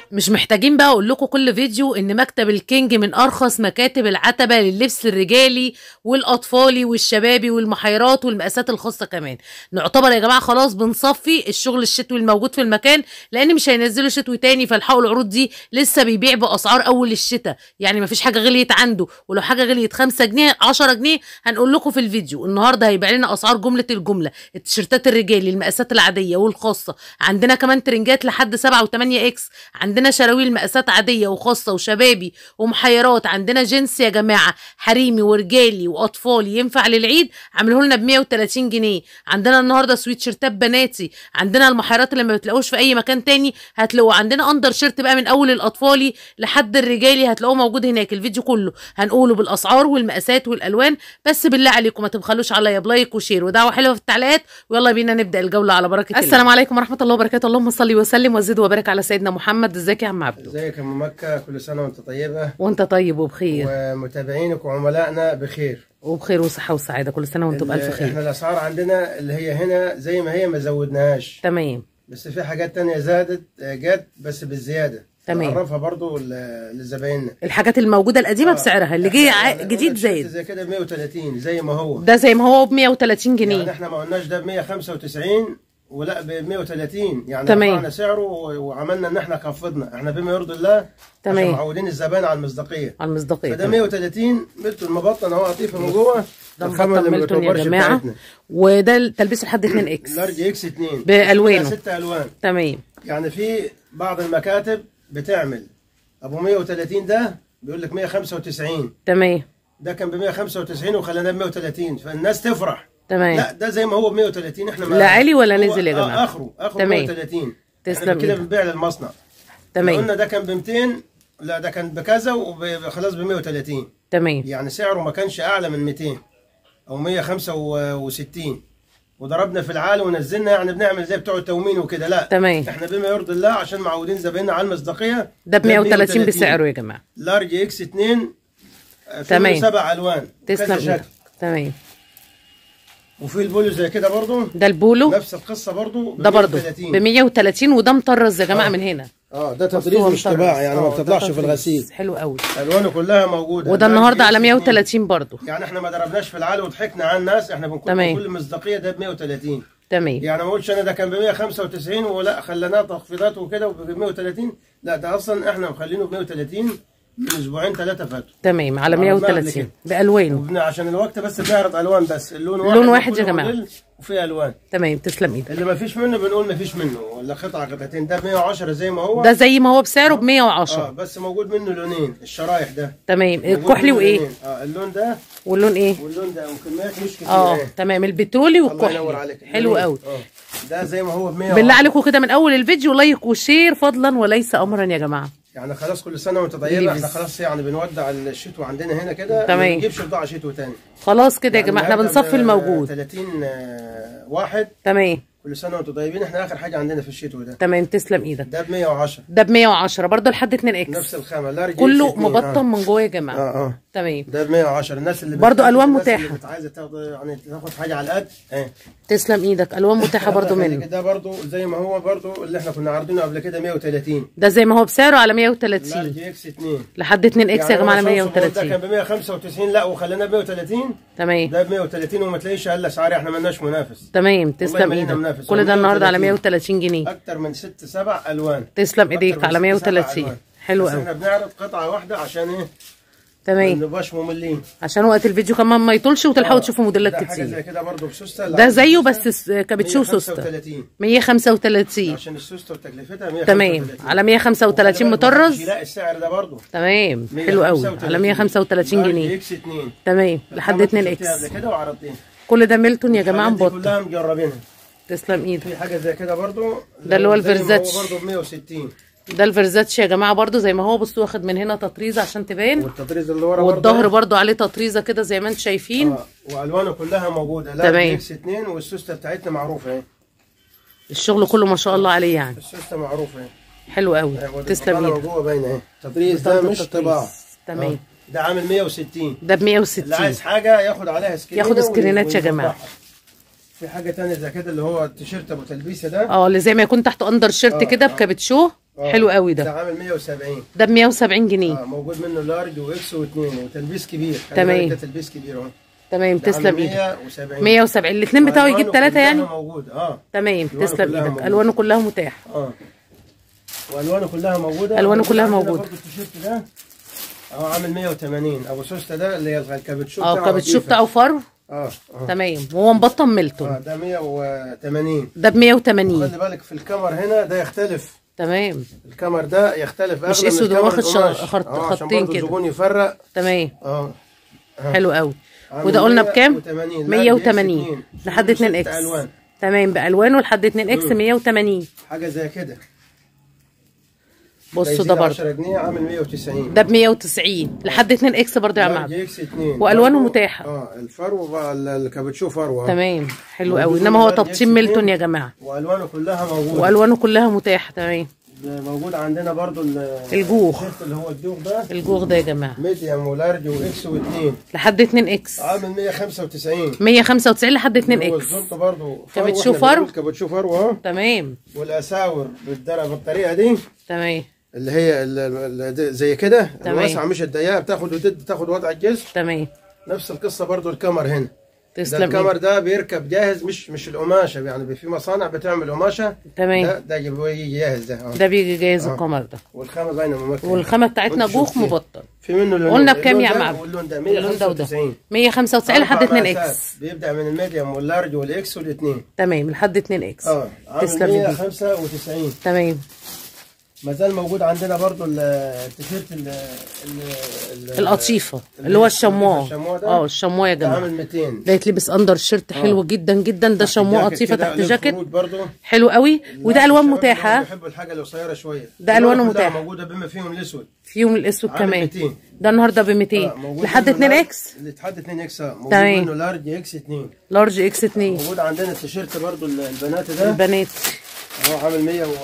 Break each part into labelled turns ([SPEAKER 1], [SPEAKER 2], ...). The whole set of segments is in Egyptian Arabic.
[SPEAKER 1] مش محتاجين بقى اقول لكم كل فيديو ان مكتب الكينج من ارخص مكاتب العتبه لللبس الرجالي والاطفالي والشبابي والمحيرات والمقاسات الخاصه كمان نعتبر يا جماعه خلاص بنصفي الشغل الشتوي الموجود في المكان لان مش هينزلوا شتوي تاني فالحقوا العروض دي لسه بيبيع باسعار اول الشتاء يعني مفيش حاجه غليت عنده ولو حاجه غليت 5 جنيه 10 جنيه هنقول لكم في الفيديو النهارده هيبيع لنا اسعار جمله الجمله التيشيرتات الرجالي المقاسات العاديه والخاصه عندنا كمان ترنجات لحد 7 و8 اكس عندنا شراويل مقاسات عاديه وخاصه وشبابي ومحيرات عندنا جنس يا جماعه حريمي ورجالي واطفالي ينفع للعيد عامله لنا ب 130 جنيه عندنا النهارده سويت شيرتات بناتي عندنا المحيرات اللي ما بتلاقوش في اي مكان تاني هتلاقوه عندنا اندر شيرت بقى من اول الاطفالي لحد الرجالي هتلاقوه موجود هناك الفيديو كله هنقوله بالاسعار والمقاسات والالوان بس بالله عليكم ما تبخلوش عليا بلايك وشير ودعوه حلوه في التعليقات ويلا بينا نبدا الجوله على بركه الله السلام عليكم ورحمه الله وبركاته اللهم صل وسلم وزد وبارك على سيدنا محمد ازيك يا عم عبدو
[SPEAKER 2] ازيك يا ام مكه كل سنه وانت طيبه
[SPEAKER 1] وانت طيب وبخير
[SPEAKER 2] ومتابعينك وعملائنا بخير
[SPEAKER 1] وبخير وصحه وسعاده كل سنه وانتم بالف
[SPEAKER 2] ال-
[SPEAKER 1] خير
[SPEAKER 2] احنا الاسعار عندنا اللي هي هنا زي ما هي ما زودناهاش
[SPEAKER 1] تمام
[SPEAKER 2] بس في حاجات تانية زادت آه، جت بس بالزياده
[SPEAKER 1] تمام.
[SPEAKER 2] نعرفها برضو ل- لزبايننا
[SPEAKER 1] الحاجات الموجوده القديمه
[SPEAKER 2] آه.
[SPEAKER 1] بسعرها اللي جه
[SPEAKER 2] يعني
[SPEAKER 1] ع-
[SPEAKER 2] أقول
[SPEAKER 1] جديد
[SPEAKER 2] لك شفت
[SPEAKER 1] زايد
[SPEAKER 2] زي كده ب 130 زي ما هو
[SPEAKER 1] ده زي ما هو ب 130
[SPEAKER 2] يعني
[SPEAKER 1] جنيه
[SPEAKER 2] احنا ما قلناش ده ب 195 ولا ب 130 يعني
[SPEAKER 1] تمام.
[SPEAKER 2] رفعنا سعره و- وعملنا ان احنا خفضنا احنا بما يرضي الله
[SPEAKER 1] تمام.
[SPEAKER 2] عشان معودين الزبائن على المصداقيه
[SPEAKER 1] على المصداقيه
[SPEAKER 2] فده
[SPEAKER 1] تمام.
[SPEAKER 2] 130 ميلتون مبطن اهو قطيفه من جوه
[SPEAKER 1] ده
[SPEAKER 2] الخامة
[SPEAKER 1] مبطن
[SPEAKER 2] اللي ما
[SPEAKER 1] ميلتون يا
[SPEAKER 2] بتوبرش
[SPEAKER 1] جماعه
[SPEAKER 2] بتاعتنا.
[SPEAKER 1] وده تلبيس لحد 2 اكس
[SPEAKER 2] لارج اكس 2
[SPEAKER 1] بألوانه.
[SPEAKER 2] ست الوان
[SPEAKER 1] تمام
[SPEAKER 2] يعني في بعض المكاتب بتعمل ابو 130 ده بيقول لك 195
[SPEAKER 1] تمام
[SPEAKER 2] ده كان ب 195 وخليناه ب 130 فالناس تفرح
[SPEAKER 1] تمام
[SPEAKER 2] لا ده زي ما هو ب 130 احنا ما
[SPEAKER 1] لا عالي ولا
[SPEAKER 2] هو-
[SPEAKER 1] نزل يا
[SPEAKER 2] آه،
[SPEAKER 1] جماعة؟
[SPEAKER 2] اخره اخره
[SPEAKER 1] تمام.
[SPEAKER 2] 130
[SPEAKER 1] تسلم
[SPEAKER 2] احنا كده
[SPEAKER 1] إيدك.
[SPEAKER 2] بنبيع للمصنع
[SPEAKER 1] تمام
[SPEAKER 2] قلنا ده كان ب 200 لا ده كان بكذا وخلاص ب 130
[SPEAKER 1] تمام
[SPEAKER 2] يعني سعره ما كانش اعلى من 200 او 165 وضربنا في العالي ونزلنا يعني بنعمل زي بتوع التومين وكده لا
[SPEAKER 1] تمام.
[SPEAKER 2] احنا بما يرضي الله عشان معودين زبايننا على المصداقيه
[SPEAKER 1] ده ب 130 بسعره يا جماعه
[SPEAKER 2] لارج اكس 2 في
[SPEAKER 1] تمام.
[SPEAKER 2] منه سبع الوان
[SPEAKER 1] تسلم
[SPEAKER 2] كذا
[SPEAKER 1] ايدك
[SPEAKER 2] شكل
[SPEAKER 1] تمام
[SPEAKER 2] وفي البولو زي كده برضو
[SPEAKER 1] ده البولو
[SPEAKER 2] نفس القصه برضو ب
[SPEAKER 1] ده برضه
[SPEAKER 2] 130.
[SPEAKER 1] ب 130 وده مطرز يا جماعه
[SPEAKER 2] آه.
[SPEAKER 1] من هنا
[SPEAKER 2] اه ده
[SPEAKER 1] بص
[SPEAKER 2] تطريز
[SPEAKER 1] هو
[SPEAKER 2] مش
[SPEAKER 1] مطرز.
[SPEAKER 2] طباعه يعني ما
[SPEAKER 1] آه، ده
[SPEAKER 2] بتطلعش في
[SPEAKER 1] تطريز.
[SPEAKER 2] الغسيل
[SPEAKER 1] حلو قوي
[SPEAKER 2] الوانه كلها موجوده
[SPEAKER 1] وده
[SPEAKER 2] لارج
[SPEAKER 1] النهارده
[SPEAKER 2] إكس
[SPEAKER 1] على
[SPEAKER 2] 2.
[SPEAKER 1] 130 برضه
[SPEAKER 2] يعني احنا ما ضربناش في العالي وضحكنا على الناس احنا بنكون
[SPEAKER 1] تمام.
[SPEAKER 2] بكل مصداقيه ده ب 130
[SPEAKER 1] تمام
[SPEAKER 2] يعني ما اقولش انا ده كان ب 195 ولا خليناه تخفيضات وكده وب 130 لا ده اصلا احنا مخلينه ب 130 من اسبوعين ثلاثه فاتوا
[SPEAKER 1] تمام على
[SPEAKER 2] عرضناه قبل
[SPEAKER 1] 130
[SPEAKER 2] كده.
[SPEAKER 1] بالوانه
[SPEAKER 2] وبن- عشان الوقت بس بنعرض الوان بس اللون واحد
[SPEAKER 1] لون واحد
[SPEAKER 2] وكل
[SPEAKER 1] يا جماعة.
[SPEAKER 2] موديل وفيه الوان
[SPEAKER 1] تمام تسلم ايدك
[SPEAKER 2] اللي ما فيش منه بنقول ما فيش منه ولا قطعه قطعتين ده ب 110 زي ما هو
[SPEAKER 1] ده زي ما هو بسعره ب
[SPEAKER 2] اه
[SPEAKER 1] 110
[SPEAKER 2] بس موجود منه لونين الشرايح ده
[SPEAKER 1] تمام
[SPEAKER 2] موجود
[SPEAKER 1] الكحلي
[SPEAKER 2] منه
[SPEAKER 1] وايه
[SPEAKER 2] لونين. اه اللون ده
[SPEAKER 1] واللون ايه
[SPEAKER 2] واللون ده وكميات مش كتير
[SPEAKER 1] اه
[SPEAKER 2] ايه.
[SPEAKER 1] تمام البترولي
[SPEAKER 2] الله ينور
[SPEAKER 1] والكحلي
[SPEAKER 2] عليك
[SPEAKER 1] حلو
[SPEAKER 2] اللونين.
[SPEAKER 1] قوي
[SPEAKER 2] اه ده زي ما هو ب 110
[SPEAKER 1] بالله عليكم كده من اول الفيديو لايك وشير فضلا وليس امرا يا جماعه
[SPEAKER 2] يعني خلاص كل سنه وانت طيبه
[SPEAKER 1] ليفز.
[SPEAKER 2] احنا خلاص يعني بنودع الشتوى عندنا هنا كده
[SPEAKER 1] تمام.
[SPEAKER 2] ما بنجيبش بضاعه شتوى تاني
[SPEAKER 1] خلاص كده يا
[SPEAKER 2] يعني
[SPEAKER 1] جماعه احنا
[SPEAKER 2] النهاردة
[SPEAKER 1] بنصفي
[SPEAKER 2] ب-
[SPEAKER 1] الموجود
[SPEAKER 2] 30 آه، واحد
[SPEAKER 1] تمام
[SPEAKER 2] كل سنه وانتم طيبين احنا اخر حاجه عندنا في الشتوى ده
[SPEAKER 1] تمام تسلم ايدك
[SPEAKER 2] ده ب 110
[SPEAKER 1] ده ب 110 برضه لحد 2 اكس
[SPEAKER 2] نفس الخامه لارج
[SPEAKER 1] كله
[SPEAKER 2] إكس اتنين.
[SPEAKER 1] مبطن
[SPEAKER 2] اه
[SPEAKER 1] من جوه يا جماعه
[SPEAKER 2] اه, آه.
[SPEAKER 1] تمام
[SPEAKER 2] ده ب 110 الناس اللي
[SPEAKER 1] برضو
[SPEAKER 2] بتحب-
[SPEAKER 1] ألوان
[SPEAKER 2] الناس اللي
[SPEAKER 1] متاحة.
[SPEAKER 2] بت- عايزه تاخد يعني تاخد حاجه على القد ايه
[SPEAKER 1] تسلم ايدك الوان متاحه برضه
[SPEAKER 2] الله
[SPEAKER 1] منه
[SPEAKER 2] يخليك. ده برضو زي ما هو برضو اللي احنا كنا عارضينه قبل كده 130
[SPEAKER 1] ده زي ما هو بسعره على 130
[SPEAKER 2] لارج اكس 2
[SPEAKER 1] لحد 2 اكس يا
[SPEAKER 2] يعني
[SPEAKER 1] جماعه على
[SPEAKER 2] هو شوف ده كان
[SPEAKER 1] 130
[SPEAKER 2] ب 195 لا وخليناه ب 130
[SPEAKER 1] تمام
[SPEAKER 2] ده ب 130 وما تلاقيش اقل اسعار احنا مالناش منافس
[SPEAKER 1] تمام تسلم
[SPEAKER 2] مالينا
[SPEAKER 1] ايدك
[SPEAKER 2] منافس.
[SPEAKER 1] كل ده النهارده على
[SPEAKER 2] 130.
[SPEAKER 1] 130 جنيه
[SPEAKER 2] اكتر من ست سبع الوان
[SPEAKER 1] تسلم
[SPEAKER 2] أكتر
[SPEAKER 1] ايديك
[SPEAKER 2] من
[SPEAKER 1] على
[SPEAKER 2] ست، سبع
[SPEAKER 1] 130
[SPEAKER 2] ألوان.
[SPEAKER 1] حلو
[SPEAKER 2] بس
[SPEAKER 1] قوي
[SPEAKER 2] احنا بنعرض قطعه واحده عشان ايه ما
[SPEAKER 1] تمام
[SPEAKER 2] نبقاش مملين
[SPEAKER 1] عشان وقت الفيديو كمان ما يطولش وتلحقوا
[SPEAKER 2] آه.
[SPEAKER 1] تشوفوا موديلات
[SPEAKER 2] ده حاجه زي
[SPEAKER 1] كتير
[SPEAKER 2] كده برضه بسوسته
[SPEAKER 1] ده زيه بس س- كابتشو وسوسته
[SPEAKER 2] 135
[SPEAKER 1] 135
[SPEAKER 2] عشان السوسته وتكلفتها 135
[SPEAKER 1] تمام على 135 مطرز
[SPEAKER 2] لا السعر ده برضه
[SPEAKER 1] تمام حلو قوي على 135 جنيه
[SPEAKER 2] اكس 2
[SPEAKER 1] تمام لحد 2 اكس
[SPEAKER 2] قبل كده وعرضتين
[SPEAKER 1] كل ده ميلتون يا جماعه
[SPEAKER 2] الحاجات دي
[SPEAKER 1] مبطن
[SPEAKER 2] كلها مجربينها
[SPEAKER 1] تسلم ايدك
[SPEAKER 2] في حاجه زي كده برضه
[SPEAKER 1] ده اللي هو
[SPEAKER 2] زي ما
[SPEAKER 1] الفيرزاتش.
[SPEAKER 2] هو برضه ب 160
[SPEAKER 1] ده الفرزاتش يا جماعه برضو زي ما هو بصوا واخد من هنا تطريزه عشان تبان
[SPEAKER 2] والتطريز اللي ورا
[SPEAKER 1] والظهر
[SPEAKER 2] برضه
[SPEAKER 1] برضو عليه تطريزه كده زي ما انتم شايفين
[SPEAKER 2] اه والوانه كلها موجوده لا
[SPEAKER 1] تمام.
[SPEAKER 2] اكس 2 والسوسته بتاعتنا معروفه اهي
[SPEAKER 1] الشغل كله ما شاء الله عليه يعني
[SPEAKER 2] السوسته معروفه اهي
[SPEAKER 1] حلو قوي
[SPEAKER 2] أهي، ودي
[SPEAKER 1] تسلم
[SPEAKER 2] البطانة
[SPEAKER 1] ايدك
[SPEAKER 2] جوه باينه اهي التطريز ده
[SPEAKER 1] بطانة
[SPEAKER 2] مش
[SPEAKER 1] التطريز.
[SPEAKER 2] طباعه
[SPEAKER 1] تمام
[SPEAKER 2] آه. ده عامل 160
[SPEAKER 1] ده ب
[SPEAKER 2] اللي
[SPEAKER 1] 160
[SPEAKER 2] عايز حاجه ياخد عليها سكرين
[SPEAKER 1] ياخد سكرينات يا جماعة.
[SPEAKER 2] في حاجه تانية زي كده اللي هو التيشيرت ابو تلبيسه ده
[SPEAKER 1] اه اللي زي ما يكون تحت اندر شيرت
[SPEAKER 2] آه،
[SPEAKER 1] كده
[SPEAKER 2] آه.
[SPEAKER 1] بكابتشو
[SPEAKER 2] آه.
[SPEAKER 1] حلو قوي
[SPEAKER 2] ده
[SPEAKER 1] ده
[SPEAKER 2] عامل 170
[SPEAKER 1] ده ب 170 جنيه
[SPEAKER 2] اه موجود منه لارج واكس واثنين وتلبيس كبير خلي
[SPEAKER 1] تمام.
[SPEAKER 2] بالك ده تلبيس كبير اهو
[SPEAKER 1] تمام
[SPEAKER 2] ده
[SPEAKER 1] تسلم
[SPEAKER 2] عامل
[SPEAKER 1] ايدك
[SPEAKER 2] 170
[SPEAKER 1] 170 الاثنين بتاعه يجيب
[SPEAKER 2] وألوانه
[SPEAKER 1] ثلاثة
[SPEAKER 2] كلها
[SPEAKER 1] يعني
[SPEAKER 2] موجود اه
[SPEAKER 1] تمام
[SPEAKER 2] ألوانه
[SPEAKER 1] تسلم
[SPEAKER 2] كلها
[SPEAKER 1] ايدك
[SPEAKER 2] موجودة.
[SPEAKER 1] الوانه كلها متاحه
[SPEAKER 2] اه والوانه كلها موجوده
[SPEAKER 1] ألوانه
[SPEAKER 2] موجود
[SPEAKER 1] كلها
[SPEAKER 2] عندنا
[SPEAKER 1] موجودة.
[SPEAKER 2] برضه التيشيرت ده اهو عامل 180 ابو سوسته ده اللي هي الكابتشو
[SPEAKER 1] اه
[SPEAKER 2] بتاعه
[SPEAKER 1] الكابتشو
[SPEAKER 2] نضيفة.
[SPEAKER 1] بتاعه فرو
[SPEAKER 2] اه اه
[SPEAKER 1] تمام وهو مبطن
[SPEAKER 2] اه
[SPEAKER 1] ميلتون
[SPEAKER 2] ده 180
[SPEAKER 1] ده ب 180
[SPEAKER 2] خلي بالك في الكمر هنا ده يختلف
[SPEAKER 1] تمام
[SPEAKER 2] الكمر ده يختلف
[SPEAKER 1] مش
[SPEAKER 2] اغلى من
[SPEAKER 1] أسود،
[SPEAKER 2] الكمر
[SPEAKER 1] واخد شر-
[SPEAKER 2] القماش.
[SPEAKER 1] خط-
[SPEAKER 2] اه عشان
[SPEAKER 1] خطين
[SPEAKER 2] برضه
[SPEAKER 1] كده.
[SPEAKER 2] الزبون يفرق
[SPEAKER 1] تمام
[SPEAKER 2] اه
[SPEAKER 1] حلو قوي
[SPEAKER 2] عامل
[SPEAKER 1] وده قلنا بكام
[SPEAKER 2] 180 لا،
[SPEAKER 1] 180
[SPEAKER 2] اتنين.
[SPEAKER 1] لحد 2
[SPEAKER 2] ست
[SPEAKER 1] اكس
[SPEAKER 2] ألوان.
[SPEAKER 1] تمام بالوانه لحد 2 اكس 180
[SPEAKER 2] حاجه زي كده
[SPEAKER 1] بصوا
[SPEAKER 2] يزيد
[SPEAKER 1] ده برضه
[SPEAKER 2] 10 جنيه عامل 190
[SPEAKER 1] ده ب 190 لحد 2 اكس برضه يا
[SPEAKER 2] لارج
[SPEAKER 1] معلم
[SPEAKER 2] اكس 2
[SPEAKER 1] وألوانه
[SPEAKER 2] برضه-
[SPEAKER 1] متاحة.
[SPEAKER 2] اه الفرو بقى ال- الكابتشو فرو آه.
[SPEAKER 1] تمام حلو
[SPEAKER 2] موجود
[SPEAKER 1] قوي انما هو
[SPEAKER 2] لارج
[SPEAKER 1] تبطين
[SPEAKER 2] إكس
[SPEAKER 1] ميلتون
[SPEAKER 2] اتنين.
[SPEAKER 1] يا جماعه
[SPEAKER 2] والوانه كلها موجوده
[SPEAKER 1] والوانه كلها متاحه تمام
[SPEAKER 2] موجود عندنا برضو ال-
[SPEAKER 1] الجوخ.
[SPEAKER 2] التيشيرت اللي هو الجوخ ده
[SPEAKER 1] الجوغ ده يا جماعه
[SPEAKER 2] ميديوم ولارج واكس واثنين
[SPEAKER 1] لحد 2 اكس
[SPEAKER 2] عامل 195
[SPEAKER 1] 195 لحد 2
[SPEAKER 2] هو
[SPEAKER 1] اكس
[SPEAKER 2] الزلط برضو
[SPEAKER 1] كابتشو
[SPEAKER 2] واحنا
[SPEAKER 1] فرو.
[SPEAKER 2] بنقول كابتشو فرو اهو
[SPEAKER 1] تمام
[SPEAKER 2] والاساور بالدرجه بالطريقه دي
[SPEAKER 1] تمام
[SPEAKER 2] اللي هي ال- ال- ال- زي كده
[SPEAKER 1] تمام.
[SPEAKER 2] الواسعه مش الضيقه بتاخد وتد تاخد وضع الجسم
[SPEAKER 1] تمام
[SPEAKER 2] نفس القصه برضو الكمر هنا ده
[SPEAKER 1] تسلم
[SPEAKER 2] الكمر
[SPEAKER 1] إيدك.
[SPEAKER 2] ده بيركب جاهز مش مش القماشه يعني في مصانع بتعمل قماشه
[SPEAKER 1] تمام
[SPEAKER 2] ده ده يجي يجي جاهز ده اه
[SPEAKER 1] ده بيجي جاهز
[SPEAKER 2] آه.
[SPEAKER 1] القمر ده
[SPEAKER 2] والخامه باينه ممكنه
[SPEAKER 1] والخامه بتاعتنا
[SPEAKER 2] وانت
[SPEAKER 1] جوخ
[SPEAKER 2] شفتيه.
[SPEAKER 1] مبطن
[SPEAKER 2] في منه اللونين
[SPEAKER 1] قلنا بكام يا
[SPEAKER 2] اللون ده
[SPEAKER 1] معلم؟
[SPEAKER 2] واللون ده
[SPEAKER 1] اللون ده وده
[SPEAKER 2] 195
[SPEAKER 1] 195 لحد
[SPEAKER 2] أربع
[SPEAKER 1] 2
[SPEAKER 2] مقاسات.
[SPEAKER 1] اكس
[SPEAKER 2] بيبدا من الميديوم واللارج والاكس والاثنين
[SPEAKER 1] تمام لحد 2 اكس
[SPEAKER 2] اه عامل
[SPEAKER 1] تسلم ايدك
[SPEAKER 2] 195
[SPEAKER 1] تمام
[SPEAKER 2] ما زال موجود عندنا برضو ال- التيشيرت ال- ال- ال-
[SPEAKER 1] القطيفه اللي هو الشمواه
[SPEAKER 2] الشمواه ده
[SPEAKER 1] اه الشمواه يا
[SPEAKER 2] ده
[SPEAKER 1] جماعه
[SPEAKER 2] عامل 200
[SPEAKER 1] ده يتلبس اندر شيرت حلو جدا جدا ده شمواه
[SPEAKER 2] جاكيت
[SPEAKER 1] قطيفه
[SPEAKER 2] كده
[SPEAKER 1] تحت
[SPEAKER 2] له
[SPEAKER 1] جاكيت
[SPEAKER 2] خروج برضو
[SPEAKER 1] حلو قوي وده
[SPEAKER 2] لا،
[SPEAKER 1] الوان
[SPEAKER 2] الشباب اللي
[SPEAKER 1] متاحه
[SPEAKER 2] هم بيحبوا الحاجه القصيره شويه
[SPEAKER 1] ده ألوانه
[SPEAKER 2] الألوان كلها
[SPEAKER 1] متاحة.
[SPEAKER 2] موجوده بما فيهم الاسود
[SPEAKER 1] فيهم الاسود
[SPEAKER 2] عامل
[SPEAKER 1] كمان
[SPEAKER 2] 200
[SPEAKER 1] ده النهارده ب 200
[SPEAKER 2] آه، موجود
[SPEAKER 1] لحد
[SPEAKER 2] منه
[SPEAKER 1] 2
[SPEAKER 2] لارج-
[SPEAKER 1] اكس
[SPEAKER 2] لحد 2 اكس اه موجود
[SPEAKER 1] تمام.
[SPEAKER 2] منه لارج اكس 2
[SPEAKER 1] لارج اكس 2
[SPEAKER 2] موجود عندنا التيشيرت برضو البنات ده
[SPEAKER 1] البنات
[SPEAKER 2] هو عامل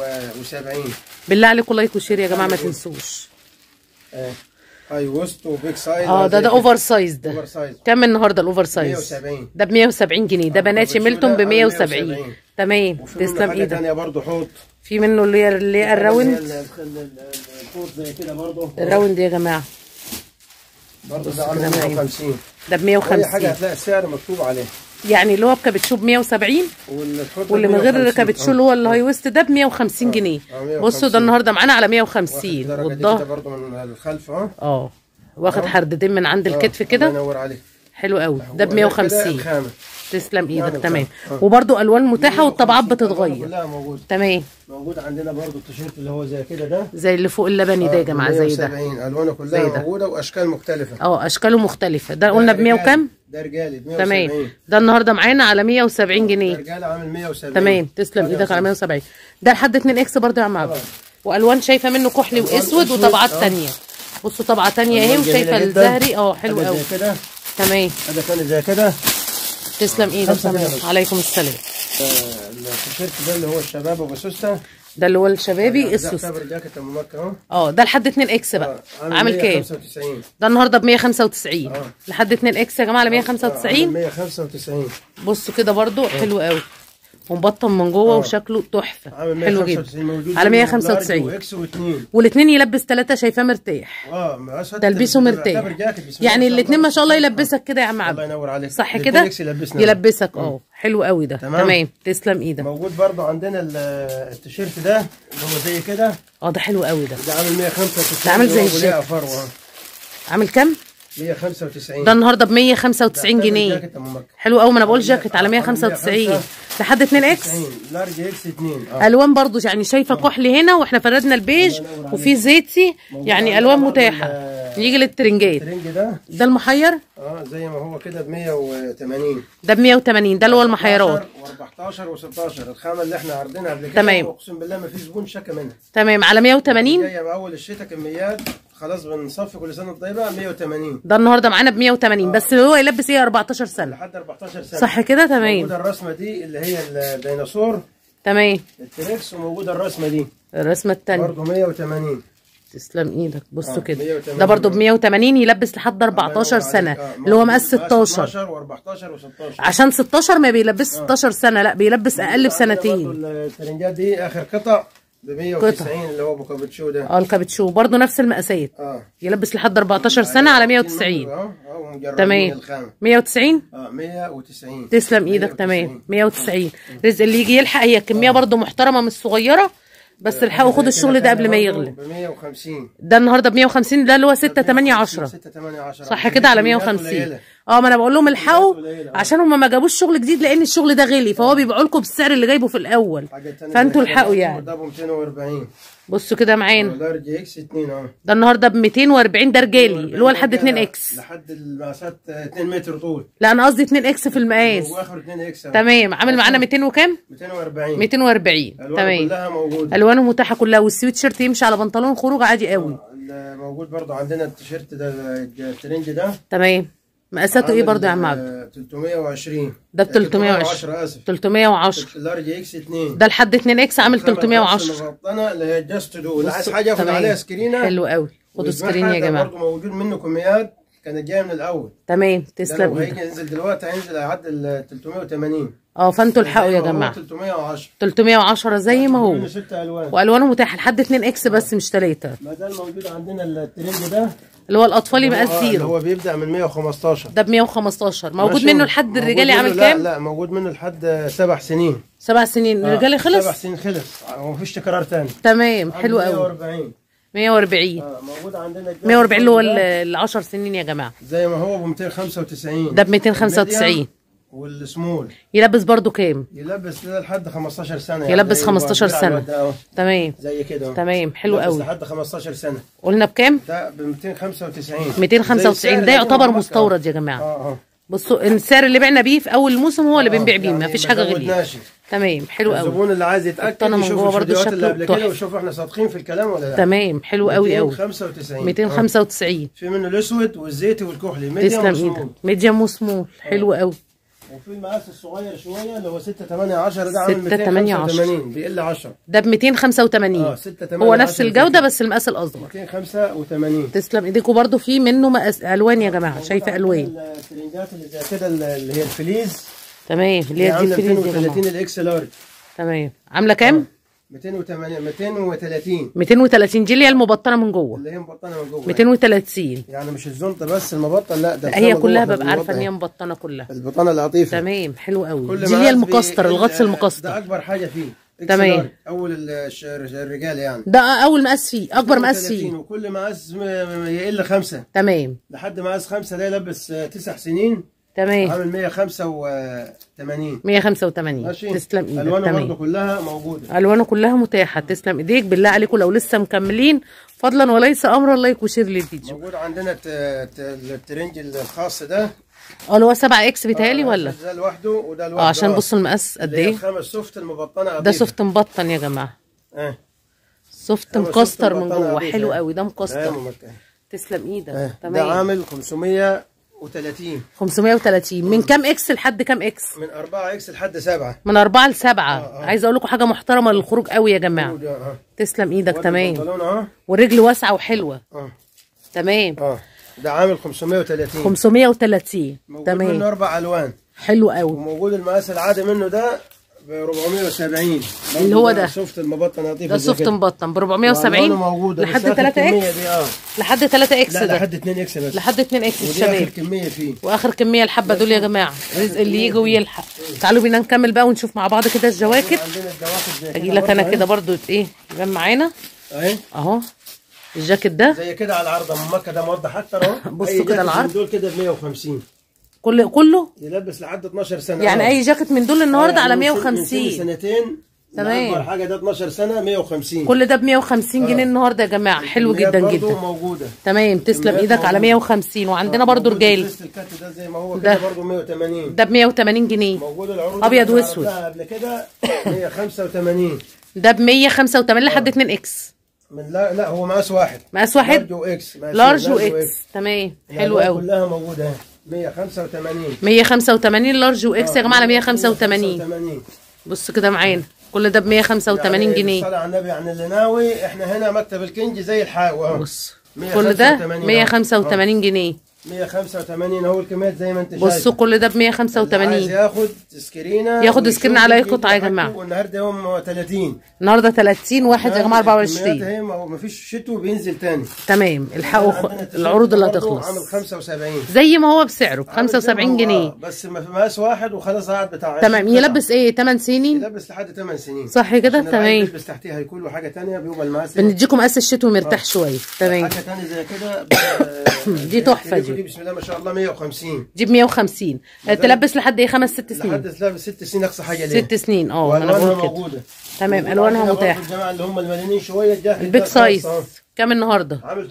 [SPEAKER 2] 170
[SPEAKER 1] بالله عليكم لايك وشير يا جماعه ما تنسوش
[SPEAKER 2] اه هاي وسط وبيج سايز
[SPEAKER 1] اه ده ده اوفر سايز ده
[SPEAKER 2] اوفر سايز
[SPEAKER 1] كام النهارده الاوفر سايز
[SPEAKER 2] 170
[SPEAKER 1] ده ب 170 جنيه ده
[SPEAKER 2] آه،
[SPEAKER 1] بناتشي
[SPEAKER 2] الكابتشو
[SPEAKER 1] ميلتون ب
[SPEAKER 2] ده عامل
[SPEAKER 1] 170
[SPEAKER 2] 170.
[SPEAKER 1] تمام
[SPEAKER 2] وفي منه
[SPEAKER 1] تسلم
[SPEAKER 2] حاجه
[SPEAKER 1] ايدك
[SPEAKER 2] ثانيه برضو حوض
[SPEAKER 1] في منه اللي هي اللي هي الراوند
[SPEAKER 2] ال- ال- ال- الحوض زي كده برضو
[SPEAKER 1] الراوند يا جماعه
[SPEAKER 2] برضو
[SPEAKER 1] بص
[SPEAKER 2] ده عامل
[SPEAKER 1] كده معايا.
[SPEAKER 2] 150
[SPEAKER 1] ده ب
[SPEAKER 2] اي حاجه
[SPEAKER 1] 150
[SPEAKER 2] هتلاقي السعر مكتوب عليه
[SPEAKER 1] يعني اللي هو بكابتشو ب 170
[SPEAKER 2] والحوض
[SPEAKER 1] واللي من غير
[SPEAKER 2] 150.
[SPEAKER 1] كابتشو اللي هو الهاي ويست ده ب 150 جنيه
[SPEAKER 2] آه، 150.
[SPEAKER 1] بصوا ده النهارده معانا على
[SPEAKER 2] واخد
[SPEAKER 1] 150
[SPEAKER 2] درجة دي كده
[SPEAKER 1] والظهر
[SPEAKER 2] برضو من الخلف اه
[SPEAKER 1] اه واخد حردتين من عند
[SPEAKER 2] آه،
[SPEAKER 1] الكتف
[SPEAKER 2] الله
[SPEAKER 1] كده
[SPEAKER 2] ينور عليك
[SPEAKER 1] حلو قوي ده ب
[SPEAKER 2] وده كده
[SPEAKER 1] 150
[SPEAKER 2] الخامة.
[SPEAKER 1] تسلم ايدك
[SPEAKER 2] يعني
[SPEAKER 1] تمام
[SPEAKER 2] آه.
[SPEAKER 1] وبرده الوان متاحه والطبعات
[SPEAKER 2] 150
[SPEAKER 1] بتتغير
[SPEAKER 2] كلها موجود
[SPEAKER 1] تمام
[SPEAKER 2] موجود عندنا برضو التيشيرت اللي هو زي كده ده
[SPEAKER 1] زي اللي فوق اللبني ده يا جماعه زي ده
[SPEAKER 2] 170 الوانه
[SPEAKER 1] زي
[SPEAKER 2] كلها
[SPEAKER 1] ده.
[SPEAKER 2] موجوده واشكال مختلفه
[SPEAKER 1] اه اشكاله مختلفه ده قلنا ب 100 وكام
[SPEAKER 2] ده رجالي ب 170
[SPEAKER 1] تمام ده النهارده معانا على 170
[SPEAKER 2] ده
[SPEAKER 1] جنيه
[SPEAKER 2] رجاله عامل 170
[SPEAKER 1] تمام تسلم ايدك على 170 ده لحد 2 اكس برضه يا عم عبد والوان شايفه منه كحلي
[SPEAKER 2] ألوان
[SPEAKER 1] واسود
[SPEAKER 2] أسود،
[SPEAKER 1] وطبعات
[SPEAKER 2] آه.
[SPEAKER 1] تانية بصوا طبعه تانية اهي
[SPEAKER 2] ألوان
[SPEAKER 1] وشايفه
[SPEAKER 2] جميلة جدا.
[SPEAKER 1] الزهري اه حلو
[SPEAKER 2] حاجة
[SPEAKER 1] قوي
[SPEAKER 2] زي كده
[SPEAKER 1] تمام
[SPEAKER 2] هذا ثاني زي كده
[SPEAKER 1] تسلم ايدك
[SPEAKER 2] خمسة
[SPEAKER 1] تمام
[SPEAKER 2] جنيه بس.
[SPEAKER 1] عليكم السلام
[SPEAKER 2] آه، التيشيرت ده اللي هو الشباب ابو سوسته
[SPEAKER 1] ده اللي هو الشبابي
[SPEAKER 2] ده
[SPEAKER 1] السوس
[SPEAKER 2] يعتبر جاكيت ابو مكه اهو
[SPEAKER 1] اه ده لحد 2 اكس بقى
[SPEAKER 2] آه،
[SPEAKER 1] عامل كام
[SPEAKER 2] 195
[SPEAKER 1] ده النهارده ب 195
[SPEAKER 2] آه.
[SPEAKER 1] لحد 2 اكس يا جماعه على
[SPEAKER 2] عامل
[SPEAKER 1] 195
[SPEAKER 2] 195
[SPEAKER 1] بصوا كده برضو حلو قوي ومبطن من جوه
[SPEAKER 2] آه.
[SPEAKER 1] وشكله تحفه
[SPEAKER 2] عامل
[SPEAKER 1] حلو جدا
[SPEAKER 2] 195 موجود
[SPEAKER 1] على
[SPEAKER 2] منه
[SPEAKER 1] 195.
[SPEAKER 2] لارج واكس واثنين
[SPEAKER 1] والاثنين يلبس ثلاثه شايفاه مرتاح
[SPEAKER 2] اه ما أسود
[SPEAKER 1] تلبيسه
[SPEAKER 2] يعتبر
[SPEAKER 1] مرتاح
[SPEAKER 2] جاكيت بسم الله
[SPEAKER 1] يعني
[SPEAKER 2] شاء
[SPEAKER 1] الاثنين ما شاء الله
[SPEAKER 2] آه.
[SPEAKER 1] يلبسك كده يا عم
[SPEAKER 2] الله
[SPEAKER 1] عبد
[SPEAKER 2] ينور عليك
[SPEAKER 1] صح
[SPEAKER 2] الاتنين
[SPEAKER 1] كده
[SPEAKER 2] إكس يلبسنا
[SPEAKER 1] يلبسك اه حلو قوي ده
[SPEAKER 2] تمام.
[SPEAKER 1] تمام تسلم ايدك
[SPEAKER 2] موجود برضو عندنا ال- التيشيرت ده اللي هو زي كده
[SPEAKER 1] اه ده حلو قوي ده
[SPEAKER 2] ده عامل 195
[SPEAKER 1] ده عامل زي
[SPEAKER 2] اللي هو
[SPEAKER 1] الجاكيت.
[SPEAKER 2] وليه فروه
[SPEAKER 1] عامل كام
[SPEAKER 2] 195
[SPEAKER 1] ده النهارده ب 195
[SPEAKER 2] ده
[SPEAKER 1] جنيه
[SPEAKER 2] جاكيت أم مكة.
[SPEAKER 1] حلو قوي ما انا بقول
[SPEAKER 2] عامل
[SPEAKER 1] جاكيت على
[SPEAKER 2] عامل
[SPEAKER 1] 195
[SPEAKER 2] 195.
[SPEAKER 1] لحد 2 اكس
[SPEAKER 2] 90 لارج اكس 2 اه
[SPEAKER 1] الوان برضو يعني شايفه كحلي هنا واحنا فردنا البيج
[SPEAKER 2] الله ينور
[SPEAKER 1] وفي زيتي يعني
[SPEAKER 2] عندنا
[SPEAKER 1] الوان
[SPEAKER 2] برضو
[SPEAKER 1] متاحه
[SPEAKER 2] ال-
[SPEAKER 1] نيجي للترنجات
[SPEAKER 2] الترنج ده
[SPEAKER 1] ده المحير
[SPEAKER 2] اه زي ما هو كده ب 180
[SPEAKER 1] ده ب 180 ده اللي هو المحيرات
[SPEAKER 2] و14 و16 الخامه اللي احنا عارضينها قبل كده
[SPEAKER 1] تمام.
[SPEAKER 2] اقسم بالله ما في زبون شكى منها
[SPEAKER 1] تمام على 180
[SPEAKER 2] جايه باول الشتاء كميات خلاص بنصفي كل سنه طيبه 180
[SPEAKER 1] ده النهارده معانا ب 180 بس اللي هو يلبس ايه 14 سنه
[SPEAKER 2] لحد 14 سنه
[SPEAKER 1] صح كده تمام
[SPEAKER 2] موجوده الرسمه دي اللي هي الديناصور
[SPEAKER 1] تمام
[SPEAKER 2] التريكس وموجوده الرسمه دي
[SPEAKER 1] الرسمه الثانيه
[SPEAKER 2] برضه 180
[SPEAKER 1] تسلم ايدك بصوا
[SPEAKER 2] آه،
[SPEAKER 1] كده
[SPEAKER 2] 180
[SPEAKER 1] ده برضو ب 180 يلبس لحد 14 سنه اللي هو مقاس 16
[SPEAKER 2] و14 و16
[SPEAKER 1] عشان 16 ما بيلبس 16 سنه لا بيلبس اقل بسنتين
[SPEAKER 2] الترنجات دي اخر قطع ب 190 اللي هو ابو كابتشو ده
[SPEAKER 1] اه الكابتشو برضه نفس المقاسات
[SPEAKER 2] اه
[SPEAKER 1] يلبس لحد 14 سنه على 190
[SPEAKER 2] اه اه ومجربين
[SPEAKER 1] تمام
[SPEAKER 2] الخامة
[SPEAKER 1] 190
[SPEAKER 2] اه 190
[SPEAKER 1] تسلم ايدك
[SPEAKER 2] 190.
[SPEAKER 1] تمام 190 رزق اللي يجي يلحق هي كميه برضه محترمه مش صغيره بس الحقوا خدوا الشغل ده قبل ما يغلى
[SPEAKER 2] ب 150
[SPEAKER 1] ده النهارده ب 150 ده اللي هو 6 8 10
[SPEAKER 2] 6 8 10
[SPEAKER 1] صح كده على 150 اه ما انا بقول لهم الحقوا عشان هم ما جابوش شغل جديد لان الشغل ده غلي فهو بيبيعوا لكم بالسعر اللي جايبه في الاول فانتوا الحقوا يعني
[SPEAKER 2] ده ب 240
[SPEAKER 1] بصوا كده معانا
[SPEAKER 2] لارج اكس 2 اه
[SPEAKER 1] ده النهارده ب 240 ده رجالي اللي هو لحد 2 اكس
[SPEAKER 2] لحد المقاسات 2 متر طول
[SPEAKER 1] لا انا قصدي 2 اكس في المقاس
[SPEAKER 2] واخر 2 اكس
[SPEAKER 1] تمام عامل معانا 200 وكام
[SPEAKER 2] 240
[SPEAKER 1] 240
[SPEAKER 2] الوان
[SPEAKER 1] تمام
[SPEAKER 2] كلها موجوده
[SPEAKER 1] الوانه متاحه كلها والسويت شيرت يمشي على بنطلون خروج عادي قوي
[SPEAKER 2] ال- موجود برضو عندنا التيشيرت ده الترنج ده
[SPEAKER 1] تمام مقاساته ايه
[SPEAKER 2] عامل،
[SPEAKER 1] برضه يا عم عبد
[SPEAKER 2] آه، 320
[SPEAKER 1] ده ب 320
[SPEAKER 2] اسف
[SPEAKER 1] 310
[SPEAKER 2] اللارج اكس 2
[SPEAKER 1] ده لحد 2 اكس عامل 310
[SPEAKER 2] مبطنه اللي هي جاست دو اللي عايز
[SPEAKER 1] بصوا،
[SPEAKER 2] حاجه ياخد
[SPEAKER 1] تمام.
[SPEAKER 2] عليها سكرينه
[SPEAKER 1] حلو قوي خدوا
[SPEAKER 2] ويذبحها.
[SPEAKER 1] سكرين يا
[SPEAKER 2] ده
[SPEAKER 1] جماعه
[SPEAKER 2] برضو موجود منه كميات كانت جايه من الاول
[SPEAKER 1] تمام
[SPEAKER 2] ده
[SPEAKER 1] تسلم
[SPEAKER 2] لو
[SPEAKER 1] ايدك
[SPEAKER 2] هيجي ينزل دلوقتي هينزل يعدل 380
[SPEAKER 1] اه فانتوا الحقوا يا
[SPEAKER 2] زي ما هو
[SPEAKER 1] جماعه
[SPEAKER 2] 310
[SPEAKER 1] 310 زي ما هو
[SPEAKER 2] منه ست الوان
[SPEAKER 1] والوانه متاحه لحد 2 اكس بس مش 3
[SPEAKER 2] ما زال موجود عندنا الترنج ده
[SPEAKER 1] اللي هو الاطفالي مقاس
[SPEAKER 2] آه، اللي
[SPEAKER 1] زيرو
[SPEAKER 2] هو بيبدا من 115
[SPEAKER 1] ده ب 115 موجود
[SPEAKER 2] ماشي؟
[SPEAKER 1] منه لحد
[SPEAKER 2] موجود
[SPEAKER 1] الرجالي
[SPEAKER 2] منه-
[SPEAKER 1] عامل
[SPEAKER 2] لا
[SPEAKER 1] كام؟
[SPEAKER 2] لا موجود منه لحد سبع سنين
[SPEAKER 1] سبع سنين
[SPEAKER 2] آه،
[SPEAKER 1] الرجالي
[SPEAKER 2] سبع
[SPEAKER 1] خلص
[SPEAKER 2] سنين خلص ومفيش تكرار تاني
[SPEAKER 1] تمام حلو قوي
[SPEAKER 2] 140
[SPEAKER 1] 140
[SPEAKER 2] اه موجود عندنا الجاكيت
[SPEAKER 1] 140 اللي هو
[SPEAKER 2] ده
[SPEAKER 1] ال 10 سنين يا جماعه
[SPEAKER 2] زي ما هو ب 295
[SPEAKER 1] ده ب 295
[SPEAKER 2] الميديم والسمول
[SPEAKER 1] يلبس برضو كام؟
[SPEAKER 2] يلبس ده لحد 15 سنه
[SPEAKER 1] يلبس
[SPEAKER 2] زي
[SPEAKER 1] 15
[SPEAKER 2] الواد
[SPEAKER 1] سنة.
[SPEAKER 2] ده أهو،
[SPEAKER 1] تمام
[SPEAKER 2] زي كده أهو.
[SPEAKER 1] تمام حلو
[SPEAKER 2] يلبس
[SPEAKER 1] قوي
[SPEAKER 2] لحد 15 سنه
[SPEAKER 1] قلنا بكام؟
[SPEAKER 2] ده ب 295 زي
[SPEAKER 1] 295
[SPEAKER 2] السعر
[SPEAKER 1] ده
[SPEAKER 2] اللي
[SPEAKER 1] يعتبر
[SPEAKER 2] هو هناك.
[SPEAKER 1] مستورد يا
[SPEAKER 2] اه
[SPEAKER 1] جماعه
[SPEAKER 2] اه
[SPEAKER 1] بصوا السعر اللي بعنا بيه في اول الموسم هو اللي بنبيع بيه ما
[SPEAKER 2] يعني
[SPEAKER 1] فيش حاجه غير
[SPEAKER 2] زودناش.
[SPEAKER 1] تمام حلو قوي
[SPEAKER 2] الزبون اللي عايز يتاكد
[SPEAKER 1] الطنة من
[SPEAKER 2] يشوف
[SPEAKER 1] جوه برضو
[SPEAKER 2] الفيديوهات اللي
[SPEAKER 1] شكله
[SPEAKER 2] قبل كده
[SPEAKER 1] تحفة.
[SPEAKER 2] ويشوف احنا صادقين في الكلام ولا لا
[SPEAKER 1] تمام حلو قوي قوي
[SPEAKER 2] 295 آه.
[SPEAKER 1] 295
[SPEAKER 2] في منه الاسود والزيتي والكحلي ميديم
[SPEAKER 1] تسلم
[SPEAKER 2] وسمول
[SPEAKER 1] ايدك ميديوم وسمول حلو قوي
[SPEAKER 2] وفي المقاس الصغير شويه اللي هو 6 8 10 ده عامل
[SPEAKER 1] 6 8 10.
[SPEAKER 2] 285 بيقل 10
[SPEAKER 1] ده ب 285
[SPEAKER 2] اه 6 8
[SPEAKER 1] هو نفس الجوده بس المقاس الاصغر
[SPEAKER 2] 285
[SPEAKER 1] تسلم ايديكوا برضو في منه مقاس الوان يا جماعه شايفه الوان
[SPEAKER 2] الترنجات اللي زي كده اللي هي الفليز
[SPEAKER 1] تمام اللي هي دي
[SPEAKER 2] عامله
[SPEAKER 1] الفريز يا
[SPEAKER 2] 230
[SPEAKER 1] جماعه
[SPEAKER 2] الاكس لارج
[SPEAKER 1] تمام عامله كام
[SPEAKER 2] 208 230
[SPEAKER 1] 230 دي اللي هي المبطنه من جوه
[SPEAKER 2] اللي هي مبطنه من جوه
[SPEAKER 1] 230
[SPEAKER 2] يعني مش الزنطه بس المبطن لا ده
[SPEAKER 1] هي
[SPEAKER 2] الخامة
[SPEAKER 1] كلها
[SPEAKER 2] جوه
[SPEAKER 1] ببقى عارفه ان هي
[SPEAKER 2] المبطن.
[SPEAKER 1] مبطنه كلها
[SPEAKER 2] البطانه العطيفه
[SPEAKER 1] تمام حلو قوي
[SPEAKER 2] كل
[SPEAKER 1] دي اللي هي
[SPEAKER 2] مقاس
[SPEAKER 1] المكستر
[SPEAKER 2] بي-
[SPEAKER 1] الغطس
[SPEAKER 2] ده
[SPEAKER 1] المكستر
[SPEAKER 2] اكبر حاجه فيه إكس
[SPEAKER 1] تمام.
[SPEAKER 2] لارج. اول الش- الرجال يعني
[SPEAKER 1] ده اول مقاس فيه اكبر مقاس
[SPEAKER 2] 32
[SPEAKER 1] فيه
[SPEAKER 2] وكل مقاس م- م- يقل خمسه
[SPEAKER 1] تمام
[SPEAKER 2] لحد مقاس خمسه ده يلبس آه، تسع سنين
[SPEAKER 1] تمام
[SPEAKER 2] عامل 185
[SPEAKER 1] 185
[SPEAKER 2] ماشي
[SPEAKER 1] تسلم ايدك
[SPEAKER 2] الوانه برضه
[SPEAKER 1] تمام
[SPEAKER 2] كلها موجوده
[SPEAKER 1] الوانه كلها متاحه تسلم ايديك بالله عليكم لو لسه مكملين فضلا وليس امرا لايك وشير للفيديو
[SPEAKER 2] موجود عندنا الت- الت- الترنج الخاص ده
[SPEAKER 1] اه اللي هو 7 اكس بيتهيألي
[SPEAKER 2] آه،
[SPEAKER 1] ولا
[SPEAKER 2] ده لوحده وده لوحده
[SPEAKER 1] اه عشان
[SPEAKER 2] آه.
[SPEAKER 1] بصوا المقاس قد
[SPEAKER 2] اللي هي
[SPEAKER 1] ايه
[SPEAKER 2] الخامة السوفت المبطنه
[SPEAKER 1] ده
[SPEAKER 2] عطيفة.
[SPEAKER 1] سوفت مبطن يا جماعه
[SPEAKER 2] اه
[SPEAKER 1] سوفت
[SPEAKER 2] هو سوفت
[SPEAKER 1] مكستر من
[SPEAKER 2] مبطن
[SPEAKER 1] جوه
[SPEAKER 2] عطيف
[SPEAKER 1] حلو
[SPEAKER 2] يعني.
[SPEAKER 1] قوي ده
[SPEAKER 2] آه،
[SPEAKER 1] مكستر
[SPEAKER 2] ممكن.
[SPEAKER 1] تسلم ايدك
[SPEAKER 2] آه. ده
[SPEAKER 1] تمام
[SPEAKER 2] عامل 530
[SPEAKER 1] 530 من كام اكس لحد كام اكس
[SPEAKER 2] من 4 اكس لحد 7
[SPEAKER 1] من أربعة لسبعة
[SPEAKER 2] آه، آه.
[SPEAKER 1] عايزة أقول لكم حاجة محترمة للخروج قوي يا جماعة
[SPEAKER 2] اه
[SPEAKER 1] تسلم إيدك تمام
[SPEAKER 2] البنطلون اه
[SPEAKER 1] والرجل واسعة وحلوة
[SPEAKER 2] اه
[SPEAKER 1] تمام
[SPEAKER 2] اه ده عامل 530
[SPEAKER 1] 530
[SPEAKER 2] موجود منه
[SPEAKER 1] تمام
[SPEAKER 2] اربع الوان
[SPEAKER 1] حلو قوي
[SPEAKER 2] وموجود المقاس العادي منه ده ب 470
[SPEAKER 1] اللي هو ده.
[SPEAKER 2] سوفت المبطن لطيف
[SPEAKER 1] ده
[SPEAKER 2] زي
[SPEAKER 1] سوفت
[SPEAKER 2] كده.
[SPEAKER 1] مبطن ب
[SPEAKER 2] وألوانه
[SPEAKER 1] 470
[SPEAKER 2] موجودة
[SPEAKER 1] لحد
[SPEAKER 2] بس آخر
[SPEAKER 1] 3
[SPEAKER 2] كمية
[SPEAKER 1] اكس
[SPEAKER 2] دي اه
[SPEAKER 1] لحد 3 اكس
[SPEAKER 2] لا
[SPEAKER 1] ده
[SPEAKER 2] لحد 2 اكس بس
[SPEAKER 1] لحد 2 اكس
[SPEAKER 2] ودي اخر
[SPEAKER 1] تمام
[SPEAKER 2] كمية فيه
[SPEAKER 1] واخر كميه الحبه دول يا جماعه رزق اللي يجي ويلحق تعالوا بينا نكمل بقى ونشوف مع بعض كده الجواكت
[SPEAKER 2] عندنا الجواكت زي
[SPEAKER 1] اجي
[SPEAKER 2] كده
[SPEAKER 1] لك انا
[SPEAKER 2] برضه
[SPEAKER 1] كده برضو ايه يبان معانا
[SPEAKER 2] اهي
[SPEAKER 1] اهو الجاكيت ده
[SPEAKER 2] زي كده على العرض ام مكه ده موضح اكتر اهو
[SPEAKER 1] بصوا
[SPEAKER 2] أي
[SPEAKER 1] كده
[SPEAKER 2] جاكيت من
[SPEAKER 1] العرض.
[SPEAKER 2] دول كده ب 150
[SPEAKER 1] كل كله
[SPEAKER 2] يلبس لحد 12 سنه
[SPEAKER 1] يعني
[SPEAKER 2] آه.
[SPEAKER 1] اي جاكيت من دول النهارده
[SPEAKER 2] يعني
[SPEAKER 1] على
[SPEAKER 2] من سن- من
[SPEAKER 1] 150
[SPEAKER 2] سن سنتين
[SPEAKER 1] تمام.
[SPEAKER 2] اكبر حاجه ده 12 سنه 150
[SPEAKER 1] كل ده ب 150 جنيه النهارده يا جماعه حلو
[SPEAKER 2] الكميات
[SPEAKER 1] جدا
[SPEAKER 2] برضه
[SPEAKER 1] جدا
[SPEAKER 2] موجوده
[SPEAKER 1] تمام تسلم
[SPEAKER 2] كميات
[SPEAKER 1] ايدك على
[SPEAKER 2] موجودة.
[SPEAKER 1] 150 وعندنا برضو
[SPEAKER 2] موجود
[SPEAKER 1] رجالي
[SPEAKER 2] الفيست الكات ده زي ما هو
[SPEAKER 1] ده.
[SPEAKER 2] كده برضه 180
[SPEAKER 1] ده ب 180 جنيه
[SPEAKER 2] موجود العروض
[SPEAKER 1] أبيض
[SPEAKER 2] اللي
[SPEAKER 1] وأسود.
[SPEAKER 2] عرضناها قبل كده 185
[SPEAKER 1] ده ب 185 لحد 2 اكس
[SPEAKER 2] من لا لا هو مقاس واحد
[SPEAKER 1] مقاس واحد
[SPEAKER 2] لارج واكس مقاسين،
[SPEAKER 1] لارج واكس تمام حلو
[SPEAKER 2] الألوان
[SPEAKER 1] قوي
[SPEAKER 2] كلها موجوده اهي 185
[SPEAKER 1] 185 لارج واكس يا جماعه على 185
[SPEAKER 2] 185
[SPEAKER 1] بص كده معانا كل ده ب 185
[SPEAKER 2] يعني
[SPEAKER 1] جنيه
[SPEAKER 2] بالصلاة على النبي يعني اللي ناوي احنا هنا مكتب الكنج زي الحاوي اهو
[SPEAKER 1] بص كل ده
[SPEAKER 2] 185
[SPEAKER 1] 185 جنيه
[SPEAKER 2] 185 اهو الكميات زي ما انت شايف
[SPEAKER 1] بصوا كل ده ب
[SPEAKER 2] اللي عايز
[SPEAKER 1] 185
[SPEAKER 2] ياخد سكرينه
[SPEAKER 1] ياخد
[SPEAKER 2] ويشوف
[SPEAKER 1] سكرين على أي
[SPEAKER 2] يجيب
[SPEAKER 1] قطعة يا
[SPEAKER 2] حاجته،
[SPEAKER 1] جماعة.
[SPEAKER 2] والنهارده يوم 30
[SPEAKER 1] النهارده 30 واحد يا جماعه
[SPEAKER 2] الكميات
[SPEAKER 1] 24
[SPEAKER 2] اهي ما هو مفيش شتو بينزل تاني
[SPEAKER 1] تمام الحقوا خ-
[SPEAKER 2] عندنا التيشيرت
[SPEAKER 1] العروض اللي
[SPEAKER 2] برضه
[SPEAKER 1] هتخلص
[SPEAKER 2] عامل 75
[SPEAKER 1] زي ما هو بسعره ب
[SPEAKER 2] عامل زي ما
[SPEAKER 1] 75
[SPEAKER 2] هو،
[SPEAKER 1] جنيه
[SPEAKER 2] آه، بس ما في مقاس واحد وخلاص قاعد بتاع
[SPEAKER 1] تمام
[SPEAKER 2] 20 قطعة.
[SPEAKER 1] يلبس ايه 8 سنين
[SPEAKER 2] يلبس لحد 8 سنين
[SPEAKER 1] صح كده؟
[SPEAKER 2] عشان اللي عايز
[SPEAKER 1] تمام.
[SPEAKER 2] يلبس تحتيها هيكون له حاجه ثانيه بيبقى المقاس
[SPEAKER 1] بنديكم مقاس الشتوي مرتاح شويه تمام
[SPEAKER 2] حاجه ثانيه زي كده
[SPEAKER 1] دي تحفة دي.
[SPEAKER 2] دي بسم الله ما شاء الله 150
[SPEAKER 1] دي ب 150 آه، تلبس لحد ايه خمس ست سنين
[SPEAKER 2] لحد لابس ست سنين اقصى حاجه ليه
[SPEAKER 1] ست سنين اه انا
[SPEAKER 2] والوانها
[SPEAKER 1] بقول كده
[SPEAKER 2] موجوده
[SPEAKER 1] تمام،
[SPEAKER 2] وبعد
[SPEAKER 1] ألوانها
[SPEAKER 2] كده برضه
[SPEAKER 1] متاحة.
[SPEAKER 2] الجماعه اللي هم المليانين شويه الجاهز
[SPEAKER 1] البيج
[SPEAKER 2] ده
[SPEAKER 1] سايز
[SPEAKER 2] خالص، آه.
[SPEAKER 1] كام النهارده
[SPEAKER 2] عامل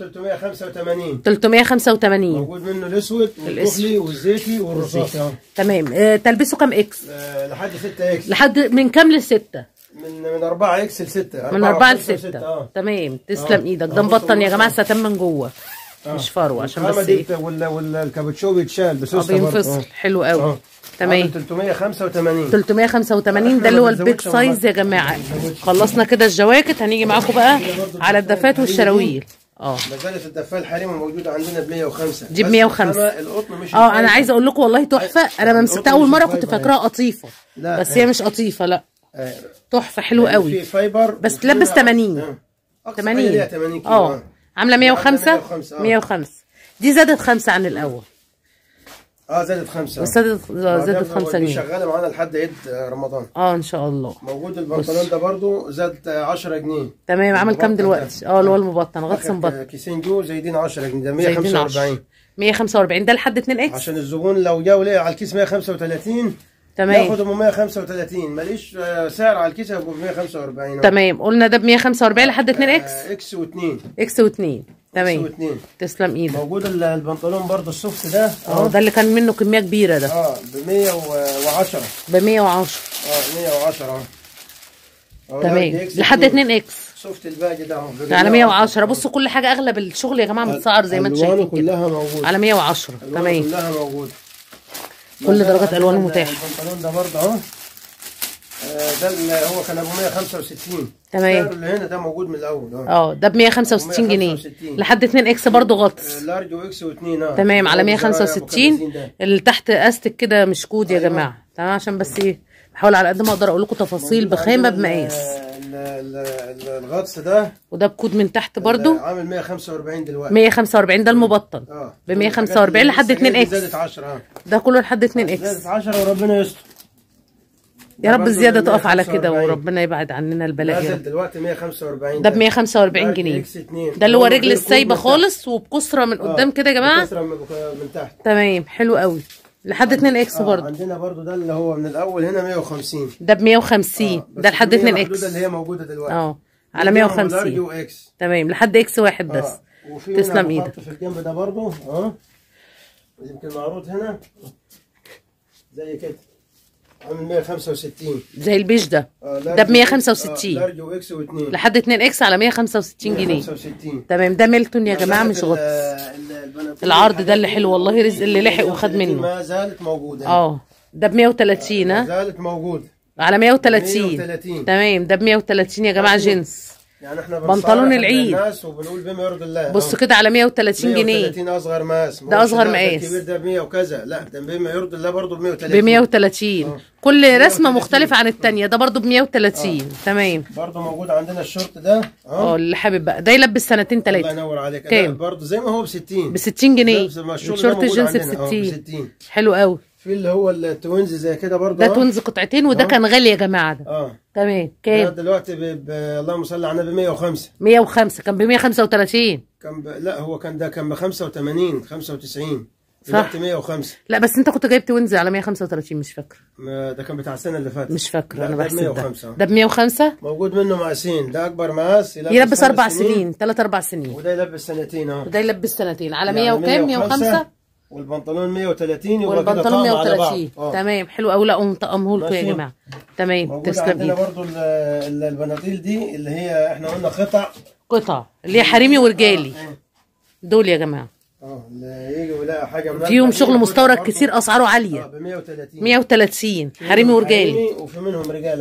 [SPEAKER 2] 385
[SPEAKER 1] 385
[SPEAKER 2] موجود منه الاسود والكحلي والزيتي والرصاصي اهو
[SPEAKER 1] تمام آه، تلبسه كام اكس
[SPEAKER 2] آه، لحد 6 اكس
[SPEAKER 1] لحد من كام لستة
[SPEAKER 2] من من 4 اكس ل 6
[SPEAKER 1] من 4 ل 6 تمام تسلم
[SPEAKER 2] آه.
[SPEAKER 1] ايدك
[SPEAKER 2] آه،
[SPEAKER 1] ده
[SPEAKER 2] بصوا
[SPEAKER 1] مبطن يا
[SPEAKER 2] بصوا.
[SPEAKER 1] جماعه ستان من جوه مش فروه عشان بس ايه
[SPEAKER 2] ولا ولا الكابتشو بيتشال
[SPEAKER 1] اه
[SPEAKER 2] بسوسته برضه
[SPEAKER 1] بينفصل حلو قوي
[SPEAKER 2] اه
[SPEAKER 1] تمام
[SPEAKER 2] 385
[SPEAKER 1] 385 ده اللي هو البيج سايز يا جماعه خلصنا كده الجواكت هنيجي معاكم بقى على الدفات والشراويل اه
[SPEAKER 2] ما زالت الدفاه الحريمه موجوده عندنا ب 105
[SPEAKER 1] دي ب
[SPEAKER 2] بس
[SPEAKER 1] 105.
[SPEAKER 2] الخامة القطن مش
[SPEAKER 1] اه انا
[SPEAKER 2] الفايبر.
[SPEAKER 1] عايزه اقول لكم والله تحفه انا ما مسكتها اول مره كنت
[SPEAKER 2] الفايبر
[SPEAKER 1] فاكراها قطيفه
[SPEAKER 2] لا،
[SPEAKER 1] بس
[SPEAKER 2] آه.
[SPEAKER 1] هي مش قطيفه لا
[SPEAKER 2] آه،
[SPEAKER 1] تحفه حلوه
[SPEAKER 2] يعني
[SPEAKER 1] قوي
[SPEAKER 2] في فايبر
[SPEAKER 1] بس
[SPEAKER 2] وفي-
[SPEAKER 1] تلبس 80.
[SPEAKER 2] آه. أقصى حاجة
[SPEAKER 1] 80
[SPEAKER 2] ليها 80 كيلو
[SPEAKER 1] اه عامله 105
[SPEAKER 2] 105 آه.
[SPEAKER 1] 105 دي زادت خمسة عن الاول
[SPEAKER 2] اه زادت خمسة
[SPEAKER 1] بس زادت زادت خمسة
[SPEAKER 2] دي
[SPEAKER 1] جنيه
[SPEAKER 2] شغاله معانا لحد عيد آه، رمضان
[SPEAKER 1] اه ان شاء الله
[SPEAKER 2] موجود البنطلون ده برضو زاد آه، 10 جنيه
[SPEAKER 1] تمام عامل كام
[SPEAKER 2] المبطن
[SPEAKER 1] دلوقتي اه اللي هو المبطن غطس
[SPEAKER 2] آخر
[SPEAKER 1] مبطن
[SPEAKER 2] كيسين جو زايدين 10 جنيه ده
[SPEAKER 1] زايدين
[SPEAKER 2] 145
[SPEAKER 1] 10 145 ده لحد 2 اكس
[SPEAKER 2] عشان الزبون لو جا ولقى على الكيس 135
[SPEAKER 1] تمام
[SPEAKER 2] ياخد ام 135 ماليش آه، سعر على الكيس هيبقى ب 145
[SPEAKER 1] تمام قلنا ده ب 145 لحد 2 اكس
[SPEAKER 2] آه، اكس و2
[SPEAKER 1] اكس و2 تمام
[SPEAKER 2] اكس و2
[SPEAKER 1] تسلم ايدك
[SPEAKER 2] موجود ال- البنطلون برضو السوفت ده
[SPEAKER 1] اه ده اللي كان منه كميه كبيره ده
[SPEAKER 2] اه ب 110
[SPEAKER 1] ب 110
[SPEAKER 2] اه 110 اه أهو ده
[SPEAKER 1] تمام
[SPEAKER 2] إكس
[SPEAKER 1] لحد 2 اكس
[SPEAKER 2] سوفت الباقي ده اهو
[SPEAKER 1] على 110 بصوا كل حاجه اغلب الشغل يا جماعه متسعر زي ما انتم
[SPEAKER 2] ألوانه
[SPEAKER 1] شايفين كده
[SPEAKER 2] كلها موجوده
[SPEAKER 1] على 110
[SPEAKER 2] ألوانه
[SPEAKER 1] تمام
[SPEAKER 2] كلها موجوده
[SPEAKER 1] كل
[SPEAKER 2] مثلا
[SPEAKER 1] درجات ألوانه
[SPEAKER 2] عندنا
[SPEAKER 1] متاحة.
[SPEAKER 2] البنطلون ده برضه اهو آه، ده اللي هو كان ابو 165
[SPEAKER 1] تمام.
[SPEAKER 2] سعره اللي هنا ده موجود من الاول اه
[SPEAKER 1] اه ده ب 165 جنيه
[SPEAKER 2] 165.
[SPEAKER 1] لحد 2 اكس برضه غطس
[SPEAKER 2] آه، لارج واكس واثنين اه
[SPEAKER 1] تمام على
[SPEAKER 2] هو الزراير أبو
[SPEAKER 1] 165
[SPEAKER 2] 50 ده.
[SPEAKER 1] اللي تحت استك كده مش كود يا
[SPEAKER 2] أيوة.
[SPEAKER 1] جماعه تمام عشان بس ايه بحاول على قد ما اقدر اقول لكم تفاصيل
[SPEAKER 2] موجود
[SPEAKER 1] بخامه
[SPEAKER 2] عندنا
[SPEAKER 1] بمقاس
[SPEAKER 2] ال- ال- ال- الغطس ده
[SPEAKER 1] وده بكود من تحت برضه
[SPEAKER 2] عامل 145 دلوقتي
[SPEAKER 1] 145 ده المبطن
[SPEAKER 2] اه
[SPEAKER 1] ب 145 لحد 2 اكس
[SPEAKER 2] زادت 10 اه
[SPEAKER 1] ده كله لحد 2 اكس
[SPEAKER 2] زادت 10 وربنا يستر
[SPEAKER 1] يا
[SPEAKER 2] ده
[SPEAKER 1] رب
[SPEAKER 2] برضه
[SPEAKER 1] الزياده
[SPEAKER 2] ب
[SPEAKER 1] تقف على كده
[SPEAKER 2] 145.
[SPEAKER 1] وربنا يبعد عننا البلاء يا
[SPEAKER 2] نازل
[SPEAKER 1] رب
[SPEAKER 2] دلوقتي 145
[SPEAKER 1] ده ب 145
[SPEAKER 2] لارج
[SPEAKER 1] جنيه
[SPEAKER 2] إكس اتنين.
[SPEAKER 1] ده اللي هو
[SPEAKER 2] لونه
[SPEAKER 1] رجل
[SPEAKER 2] غير
[SPEAKER 1] السايبه
[SPEAKER 2] كود من تحت.
[SPEAKER 1] خالص وبكسره من قدام
[SPEAKER 2] آه،
[SPEAKER 1] كده يا جماعه
[SPEAKER 2] بكسرة من من تحت
[SPEAKER 1] تمام حلو قوي لحد 2 اكس
[SPEAKER 2] آه،
[SPEAKER 1] برضه
[SPEAKER 2] عندنا برضو ده اللي هو من الاول هنا 150
[SPEAKER 1] ده ب 150
[SPEAKER 2] آه، بس
[SPEAKER 1] ده لحد
[SPEAKER 2] الكمية
[SPEAKER 1] 2
[SPEAKER 2] محدودة
[SPEAKER 1] اكس
[SPEAKER 2] اللي هي موجوده دلوقتي
[SPEAKER 1] اه على
[SPEAKER 2] منهم لارج
[SPEAKER 1] 150
[SPEAKER 2] واكس
[SPEAKER 1] تمام لحد اكس واحد بس
[SPEAKER 2] آه، وفي
[SPEAKER 1] تسلم
[SPEAKER 2] هنا
[SPEAKER 1] ايدك
[SPEAKER 2] خط في الجنب ده برضو اه يمكن معروض هنا زي كده عامل 165
[SPEAKER 1] زي البيج ده
[SPEAKER 2] آه،
[SPEAKER 1] ده
[SPEAKER 2] لارج
[SPEAKER 1] ب 165.
[SPEAKER 2] آه، لارج واكس واثنين
[SPEAKER 1] لحد 2 اكس على 165 جنيه
[SPEAKER 2] 165
[SPEAKER 1] تمام ده ميلتون يا جماعه مش غطس العرض ده اللي حلو والله رزق اللي لحق وخد منه
[SPEAKER 2] ما زالت موجوده
[SPEAKER 1] اه ده ب 130
[SPEAKER 2] ما
[SPEAKER 1] ها
[SPEAKER 2] زالت موجوده
[SPEAKER 1] على 130
[SPEAKER 2] 130.
[SPEAKER 1] تمام ده ب 130 يا جماعه جنس
[SPEAKER 2] يعني احنا
[SPEAKER 1] بنطلون
[SPEAKER 2] بنصارح
[SPEAKER 1] العيد.
[SPEAKER 2] الناس وبنقول بما يرضي الله
[SPEAKER 1] بصوا كده على 130 جنيه
[SPEAKER 2] 130 اصغر مقاس ما
[SPEAKER 1] ده
[SPEAKER 2] هوش
[SPEAKER 1] أصغر
[SPEAKER 2] لا
[SPEAKER 1] مقاس.
[SPEAKER 2] الكبير ده ب 100 وكذا لا ده بما يرضي الله برضه ب
[SPEAKER 1] ب
[SPEAKER 2] 130
[SPEAKER 1] 130 كل رسمه
[SPEAKER 2] 130.
[SPEAKER 1] مختلفه عن التانية ده برضو ب 130 تمام
[SPEAKER 2] برضه موجود عندنا الشورت ده
[SPEAKER 1] اه
[SPEAKER 2] اه
[SPEAKER 1] اللي حابب بقى ده يلبس سنتين
[SPEAKER 2] الله
[SPEAKER 1] ثلاثه
[SPEAKER 2] ينور عليك
[SPEAKER 1] كام؟
[SPEAKER 2] برضه زي ما هو ب 60
[SPEAKER 1] ب 60 جنيه
[SPEAKER 2] نفس ما الشغل ده
[SPEAKER 1] الشورت
[SPEAKER 2] موجود
[SPEAKER 1] الجينز ب
[SPEAKER 2] عندنا، اه، ب
[SPEAKER 1] 60
[SPEAKER 2] 60
[SPEAKER 1] حلو قوي
[SPEAKER 2] في اللي هو التوينز زي كده برضه
[SPEAKER 1] ده
[SPEAKER 2] اه.
[SPEAKER 1] تونز قطعتين وده
[SPEAKER 2] اه.
[SPEAKER 1] كان غالي يا جماعه ده
[SPEAKER 2] اه
[SPEAKER 1] تمام
[SPEAKER 2] ده
[SPEAKER 1] كام
[SPEAKER 2] دلوقتي ب... ب... اللهم صل على النبي 105
[SPEAKER 1] 105 كان ب 135
[SPEAKER 2] كان ب... لا هو كان ده كان ب 85 95
[SPEAKER 1] صح.
[SPEAKER 2] دلوقتي 105
[SPEAKER 1] لا بس انت كنت جايب توينز على 135 مش فاكره
[SPEAKER 2] ما ده كان بتاع السنه اللي فاتت
[SPEAKER 1] مش فاكره
[SPEAKER 2] لا،
[SPEAKER 1] انا
[SPEAKER 2] ده
[SPEAKER 1] بحسب ده
[SPEAKER 2] 105.
[SPEAKER 1] ده ب 105
[SPEAKER 2] موجود منه مقاسين ده اكبر مقاس
[SPEAKER 1] يلبس
[SPEAKER 2] خمس
[SPEAKER 1] اربع سنين ثلاث اربع سنين
[SPEAKER 2] وده يلبس سنتين اه
[SPEAKER 1] وده يلبس سنتين على 100
[SPEAKER 2] يعني
[SPEAKER 1] وكام 105
[SPEAKER 2] والبنطلون 130 يبقى كده
[SPEAKER 1] والبنطلون
[SPEAKER 2] طقم على بعض
[SPEAKER 1] 130
[SPEAKER 2] اه
[SPEAKER 1] تمام حلو قوي لا مطقمه لكم يا
[SPEAKER 2] ماشي.
[SPEAKER 1] جماعه تمام
[SPEAKER 2] موجود
[SPEAKER 1] تسلم
[SPEAKER 2] عندنا
[SPEAKER 1] ايدك
[SPEAKER 2] برضو ال- ال- البناطيل دي اللي هي احنا قلنا قطع
[SPEAKER 1] قطع اللي هي حريمي ورجالي
[SPEAKER 2] اه
[SPEAKER 1] دول يا جماعه
[SPEAKER 2] اه اللي يجي ويلاقي حاجه من
[SPEAKER 1] فيهم
[SPEAKER 2] البناطيل
[SPEAKER 1] شغل
[SPEAKER 2] كلها
[SPEAKER 1] مستورد
[SPEAKER 2] برضو.
[SPEAKER 1] كتير اسعاره
[SPEAKER 2] اه
[SPEAKER 1] عاليه
[SPEAKER 2] ب 130
[SPEAKER 1] 130 حريمي ورجالي
[SPEAKER 2] حريمي وفي منهم رجال اهو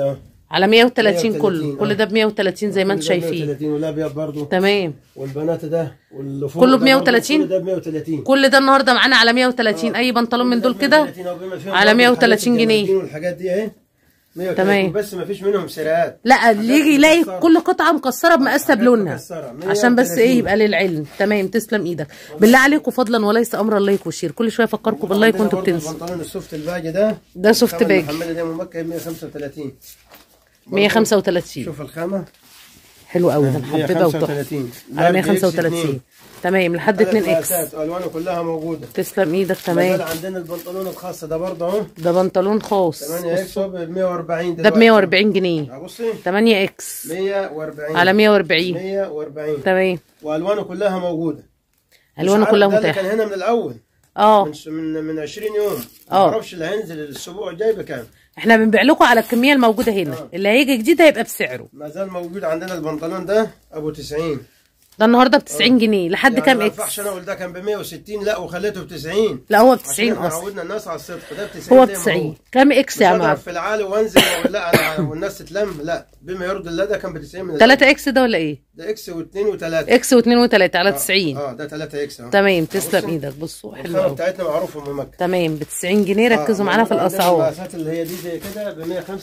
[SPEAKER 1] على 130 كله
[SPEAKER 2] 130
[SPEAKER 1] كل
[SPEAKER 2] آه.
[SPEAKER 1] ده ب 130 زي ما انتم
[SPEAKER 2] كل ده ب
[SPEAKER 1] شايفين
[SPEAKER 2] 130 والابيض برضه
[SPEAKER 1] تمام
[SPEAKER 2] والبنات ده واللي فوق
[SPEAKER 1] كله
[SPEAKER 2] ده
[SPEAKER 1] ب
[SPEAKER 2] برضه
[SPEAKER 1] 130
[SPEAKER 2] كل ده ب 130
[SPEAKER 1] كل ده النهارده معانا على 130 اي بنطلون من دول كده على 130 جنيه.
[SPEAKER 2] والحاجات دي اهي 130
[SPEAKER 1] تمام.
[SPEAKER 2] بس ما فيش منهم سرقات
[SPEAKER 1] لا اللي يجي يلاقي
[SPEAKER 2] مكسرة.
[SPEAKER 1] كل قطعه مكسره بمقاسها
[SPEAKER 2] حاجات
[SPEAKER 1] بلونها
[SPEAKER 2] مكسرة.
[SPEAKER 1] عشان بس
[SPEAKER 2] 130.
[SPEAKER 1] ايه يبقى للعلم تمام تسلم ايدك بالله عليكم فضلا وليس امرا لايك وشير كل شويه افكركم باللايك
[SPEAKER 2] عندنا
[SPEAKER 1] وانتوا
[SPEAKER 2] برضه
[SPEAKER 1] بتنسوا
[SPEAKER 2] البنطلون السوفت الباجي ده
[SPEAKER 1] ده سوفت
[SPEAKER 2] الخامة
[SPEAKER 1] باجي
[SPEAKER 2] المحمله دي من مكه 135 برضه
[SPEAKER 1] 135
[SPEAKER 2] شوف الخامه
[SPEAKER 1] حلو قوي ده محببه وتحفه
[SPEAKER 2] 135
[SPEAKER 1] على
[SPEAKER 2] لارج إكس
[SPEAKER 1] 135
[SPEAKER 2] اتنين.
[SPEAKER 1] تمام لحد
[SPEAKER 2] ثلاث
[SPEAKER 1] 2 اكس
[SPEAKER 2] مقاسات والوانه كلها موجوده
[SPEAKER 1] تسلم ايدك
[SPEAKER 2] تمام
[SPEAKER 1] تمام
[SPEAKER 2] عندنا البنطلون الخاص ده برضه اهو
[SPEAKER 1] ده بنطلون خاص
[SPEAKER 2] 8 اكس ب 140
[SPEAKER 1] ده ب 140 جنيه
[SPEAKER 2] بصي
[SPEAKER 1] 8 اكس
[SPEAKER 2] 140
[SPEAKER 1] على 140
[SPEAKER 2] 140
[SPEAKER 1] تمام
[SPEAKER 2] والوانه كلها موجوده
[SPEAKER 1] الوانه
[SPEAKER 2] مش عارف
[SPEAKER 1] كلها
[SPEAKER 2] ده اللي
[SPEAKER 1] متاحه
[SPEAKER 2] كان هنا من الاول
[SPEAKER 1] اه
[SPEAKER 2] من من من 20 يوم ما
[SPEAKER 1] آه.
[SPEAKER 2] اعرفش اللي هينزل الاسبوع الجاي بكام
[SPEAKER 1] احنا بنبيع لكم على الكميه الموجوده هنا
[SPEAKER 2] آه.
[SPEAKER 1] اللي هيجي جديد هيبقى بسعره
[SPEAKER 2] ما زال موجود عندنا البنطلون ده ابو 90
[SPEAKER 1] ده النهارده ب 90 جنيه لحد
[SPEAKER 2] يعني
[SPEAKER 1] كام
[SPEAKER 2] ما
[SPEAKER 1] اكس
[SPEAKER 2] ينفعش انا اقول ده كان ب 160 لا وخليته ب 90
[SPEAKER 1] لا هو ب
[SPEAKER 2] عشان
[SPEAKER 1] 90
[SPEAKER 2] احنا
[SPEAKER 1] اصلا
[SPEAKER 2] عودنا الناس على الصدق ده ب 90
[SPEAKER 1] هو ب
[SPEAKER 2] زي ما
[SPEAKER 1] 90 كام اكس يا
[SPEAKER 2] مش
[SPEAKER 1] عم
[SPEAKER 2] هضرب
[SPEAKER 1] عبد
[SPEAKER 2] في العالي وانزل واقول لا انا والناس تتلم لا بما يرضي الله ده كان ب 90 من
[SPEAKER 1] 3 اكس ده ولا ايه
[SPEAKER 2] ده اكس واثنين وثلاثه
[SPEAKER 1] اكس و2 و3 على 90
[SPEAKER 2] اه ده 3 اكس اهو
[SPEAKER 1] تمام تسلم
[SPEAKER 2] بصي.
[SPEAKER 1] ايدك بصوا حلو
[SPEAKER 2] الخامه
[SPEAKER 1] قوي
[SPEAKER 2] بتاعتنا معروفه من مكه
[SPEAKER 1] تمام ب 90 جنيه ركزوا
[SPEAKER 2] آه،
[SPEAKER 1] معانا في
[SPEAKER 2] عندنا
[SPEAKER 1] الاسعار
[SPEAKER 2] المقاسات اللي هي دي زي كده ب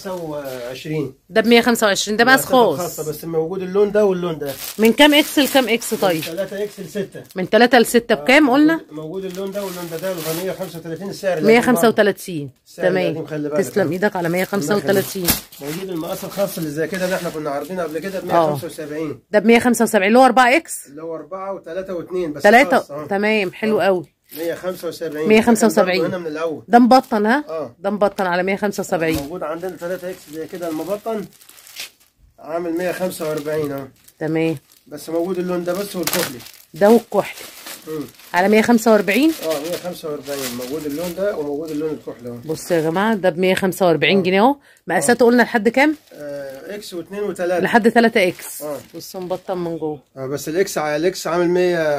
[SPEAKER 2] 125
[SPEAKER 1] ده ب 125 ده مقاس
[SPEAKER 2] مقاسات
[SPEAKER 1] خاص
[SPEAKER 2] خاصه بس موجود اللون ده واللون ده
[SPEAKER 1] من كام اكس لكام اكس طيب
[SPEAKER 2] 3 اكس ل 6
[SPEAKER 1] من 3 ل 6 بكام قلنا
[SPEAKER 2] موجود اللون ده واللون ده ده ب 135 السعر
[SPEAKER 1] 135
[SPEAKER 2] السعر
[SPEAKER 1] تمام
[SPEAKER 2] القديم خلي بالك.
[SPEAKER 1] تسلم ايدك على 135
[SPEAKER 2] موجود المقاس الخاص اللي زي كده اللي احنا كنا عارضينه قبل كده ب
[SPEAKER 1] آه.
[SPEAKER 2] 175
[SPEAKER 1] ده ب 175 اللي هو 4 اكس
[SPEAKER 2] اللي هو 4 و3 و2 بس
[SPEAKER 1] 3
[SPEAKER 2] خاص، آه.
[SPEAKER 1] تمام حلو قوي
[SPEAKER 2] 175
[SPEAKER 1] 175.
[SPEAKER 2] كان برضه هنا من الاول
[SPEAKER 1] ده مبطن ها
[SPEAKER 2] اه
[SPEAKER 1] ده مبطن على 175
[SPEAKER 2] موجود عندنا 3 اكس زي كده المبطن عامل 145 اهو
[SPEAKER 1] تمام
[SPEAKER 2] بس موجود اللون ده بس والكحلي
[SPEAKER 1] ده والكحل
[SPEAKER 2] امم
[SPEAKER 1] على 145
[SPEAKER 2] اه 145 موجود اللون ده وموجود اللون الكحلي اهو
[SPEAKER 1] بصوا يا جماعه ده ب 145 جنيه اهو مقاساته قلنا لحد كام
[SPEAKER 2] آه اكس و2 و3
[SPEAKER 1] لحد 3 اكس
[SPEAKER 2] اه
[SPEAKER 1] بصوا مبطن من جوه
[SPEAKER 2] آه بس الاكس ع- الاكس عامل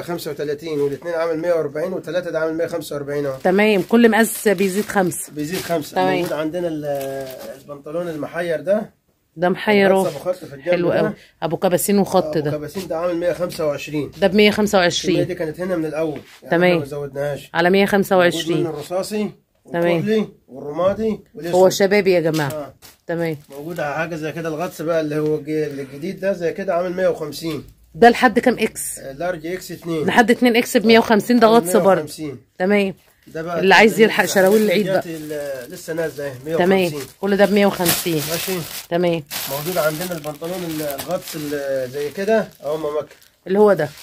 [SPEAKER 2] 135 والاثنين عامل 140 والثلاثه ده عامل 145 اهو
[SPEAKER 1] تمام كل مقاس بيزيد خمسة
[SPEAKER 2] بيزيد خمسه
[SPEAKER 1] تمام.
[SPEAKER 2] موجود عندنا ال- البنطلون المحير ده
[SPEAKER 1] ده محيره
[SPEAKER 2] ابو خط في الجنب
[SPEAKER 1] حلو
[SPEAKER 2] ده.
[SPEAKER 1] قوي ابو كباسين وخط
[SPEAKER 2] ابو
[SPEAKER 1] ده
[SPEAKER 2] كباسين ده عامل 125
[SPEAKER 1] ده ب
[SPEAKER 2] الكميه
[SPEAKER 1] 125
[SPEAKER 2] دي كانت هنا من الاول يعني
[SPEAKER 1] تمام.
[SPEAKER 2] إحنا ما زودناهاش
[SPEAKER 1] على
[SPEAKER 2] موجود منه
[SPEAKER 1] 125
[SPEAKER 2] الرصاصي
[SPEAKER 1] تمام.
[SPEAKER 2] والكحلي والرمادي والاسود
[SPEAKER 1] هو شبابي يا جماعه
[SPEAKER 2] اه
[SPEAKER 1] تمام
[SPEAKER 2] موجود على حاجه زي كده الغطس بقى اللي هو الج- الجديد ده زي كده عامل 150
[SPEAKER 1] ده لحد كام اكس
[SPEAKER 2] آه، لارج اكس 2
[SPEAKER 1] لحد 2 اكس ب 150 ده غطس برضه تمام
[SPEAKER 2] ده بقى
[SPEAKER 1] اللي عايز
[SPEAKER 2] كده
[SPEAKER 1] يلحق شراويل العيد بقى.
[SPEAKER 2] الحاجات اللي لسه نازله اهي 150
[SPEAKER 1] تمام كل ده ب 150
[SPEAKER 2] ماشي
[SPEAKER 1] تمام
[SPEAKER 2] موجود عندنا البنطلون ال- الغطس اللي زي كده اهو مكه
[SPEAKER 1] اللي هو ده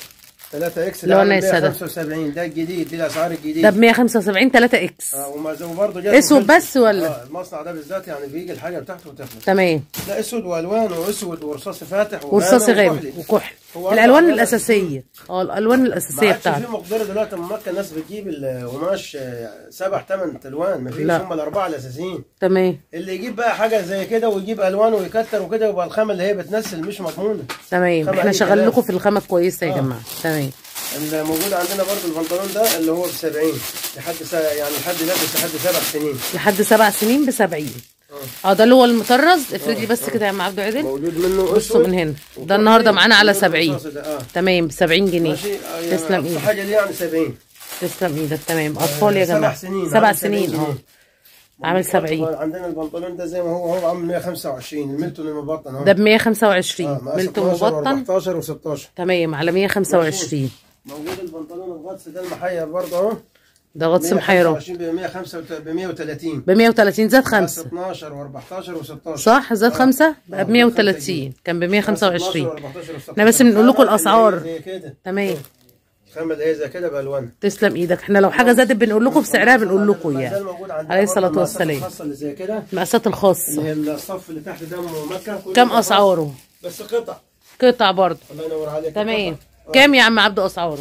[SPEAKER 2] 3 اكس
[SPEAKER 1] اللي هو الناس ده.
[SPEAKER 2] 175 ده الجديد دي الاسعار الجديده
[SPEAKER 1] ده ب 175 3 اكس
[SPEAKER 2] اه وما زو برضه جات
[SPEAKER 1] اسود
[SPEAKER 2] مخلفة.
[SPEAKER 1] بس ولا؟
[SPEAKER 2] اه المصنع ده بالذات يعني بيجي الحاجه بتاعته وتخلص
[SPEAKER 1] تمام
[SPEAKER 2] لا اسود والوان واسود ورصاصي فاتح
[SPEAKER 1] ورصاصي
[SPEAKER 2] وغامق
[SPEAKER 1] غامق
[SPEAKER 2] وكحلي.
[SPEAKER 1] وكحل
[SPEAKER 2] هو
[SPEAKER 1] الالوان
[SPEAKER 2] أربع
[SPEAKER 1] الاساسيه اه الالوان
[SPEAKER 2] ما
[SPEAKER 1] الاساسيه
[SPEAKER 2] عادش
[SPEAKER 1] بتاعته
[SPEAKER 2] في مقدره دلوقتي من مكه الناس بتجيب القماش آه، سبع ثمان الوان ما فيش
[SPEAKER 1] لا.
[SPEAKER 2] هم الاربعه الاساسيين
[SPEAKER 1] تمام
[SPEAKER 2] اللي يجيب بقى حاجه زي كده ويجيب الوان ويكتر وكده يبقى الخامه اللي هي بتنسل مش مضمونه
[SPEAKER 1] تمام
[SPEAKER 2] خامة
[SPEAKER 1] احنا
[SPEAKER 2] أي
[SPEAKER 1] شغالين
[SPEAKER 2] كلام.
[SPEAKER 1] لكم في الخامه كويسه يا
[SPEAKER 2] آه.
[SPEAKER 1] جماعه تمام
[SPEAKER 2] اللي موجود عندنا برضو البنطلون ده اللي هو ب 70 لحد سا يعني لحد لابس لحد سبع سنين
[SPEAKER 1] لحد سبع سنين ب 70 اه ده اللي هو المطرز افردي بس كده يا عم عبد العزيز
[SPEAKER 2] موجود منه
[SPEAKER 1] بصوا
[SPEAKER 2] اسود
[SPEAKER 1] من هنا ده النهارده معانا على
[SPEAKER 2] موجود
[SPEAKER 1] 70
[SPEAKER 2] الرصاصي ده، اه
[SPEAKER 1] تمام ب 70 جنيه
[SPEAKER 2] ماشي آه، يعني
[SPEAKER 1] تسلم
[SPEAKER 2] أقصى
[SPEAKER 1] ايدك
[SPEAKER 2] حاجه دي يعني 70
[SPEAKER 1] تسلم ايدك تمام اطفال يا
[SPEAKER 2] سبع
[SPEAKER 1] جماعه
[SPEAKER 2] سنين
[SPEAKER 1] سبع
[SPEAKER 2] عامل
[SPEAKER 1] سنين
[SPEAKER 2] 70
[SPEAKER 1] اه
[SPEAKER 2] جنيه.
[SPEAKER 1] عامل 70
[SPEAKER 2] عندنا البنطلون ده زي ما هو هو عامل 125 الميلتون المبطن اهو
[SPEAKER 1] ده ب 125
[SPEAKER 2] آه، مقاس
[SPEAKER 1] ملتون
[SPEAKER 2] 12
[SPEAKER 1] مبطن
[SPEAKER 2] و14 و16
[SPEAKER 1] تمام على 125
[SPEAKER 2] موجود البنطلون الغطس ده المحير برضه اهو
[SPEAKER 1] ده غطس محيره
[SPEAKER 2] 125 ب 135 ب 130
[SPEAKER 1] ب 130 زاد
[SPEAKER 2] مقاس
[SPEAKER 1] 5
[SPEAKER 2] 12 و14 و16
[SPEAKER 1] صح زاد
[SPEAKER 2] آه.
[SPEAKER 1] 5 بقى ب
[SPEAKER 2] آه،
[SPEAKER 1] 130 كان ب 125
[SPEAKER 2] 125
[SPEAKER 1] احنا بس بنقول لكم الاسعار
[SPEAKER 2] زي كده
[SPEAKER 1] تمام
[SPEAKER 2] الخامه اللي هي زي كده بالوان
[SPEAKER 1] تسلم ايدك احنا لو حاجه زادت بنقول لكم بسعرها بنقول لكم
[SPEAKER 2] ما زال
[SPEAKER 1] يعني
[SPEAKER 2] موجود عندنا
[SPEAKER 1] عليه
[SPEAKER 2] برضه
[SPEAKER 1] الصلاه
[SPEAKER 2] المقاسات
[SPEAKER 1] والسلام
[SPEAKER 2] الخاصه اللي زي كده
[SPEAKER 1] المقاسات
[SPEAKER 2] اللي
[SPEAKER 1] الخاصه
[SPEAKER 2] هي الصف اللي تحت ده مكه كله
[SPEAKER 1] كم
[SPEAKER 2] ده خاص.
[SPEAKER 1] اسعاره
[SPEAKER 2] بس قطع
[SPEAKER 1] قطع برضه
[SPEAKER 2] الله ينور عليك
[SPEAKER 1] تمام
[SPEAKER 2] قطع. آه.
[SPEAKER 1] كام يا عم عبده اسعاره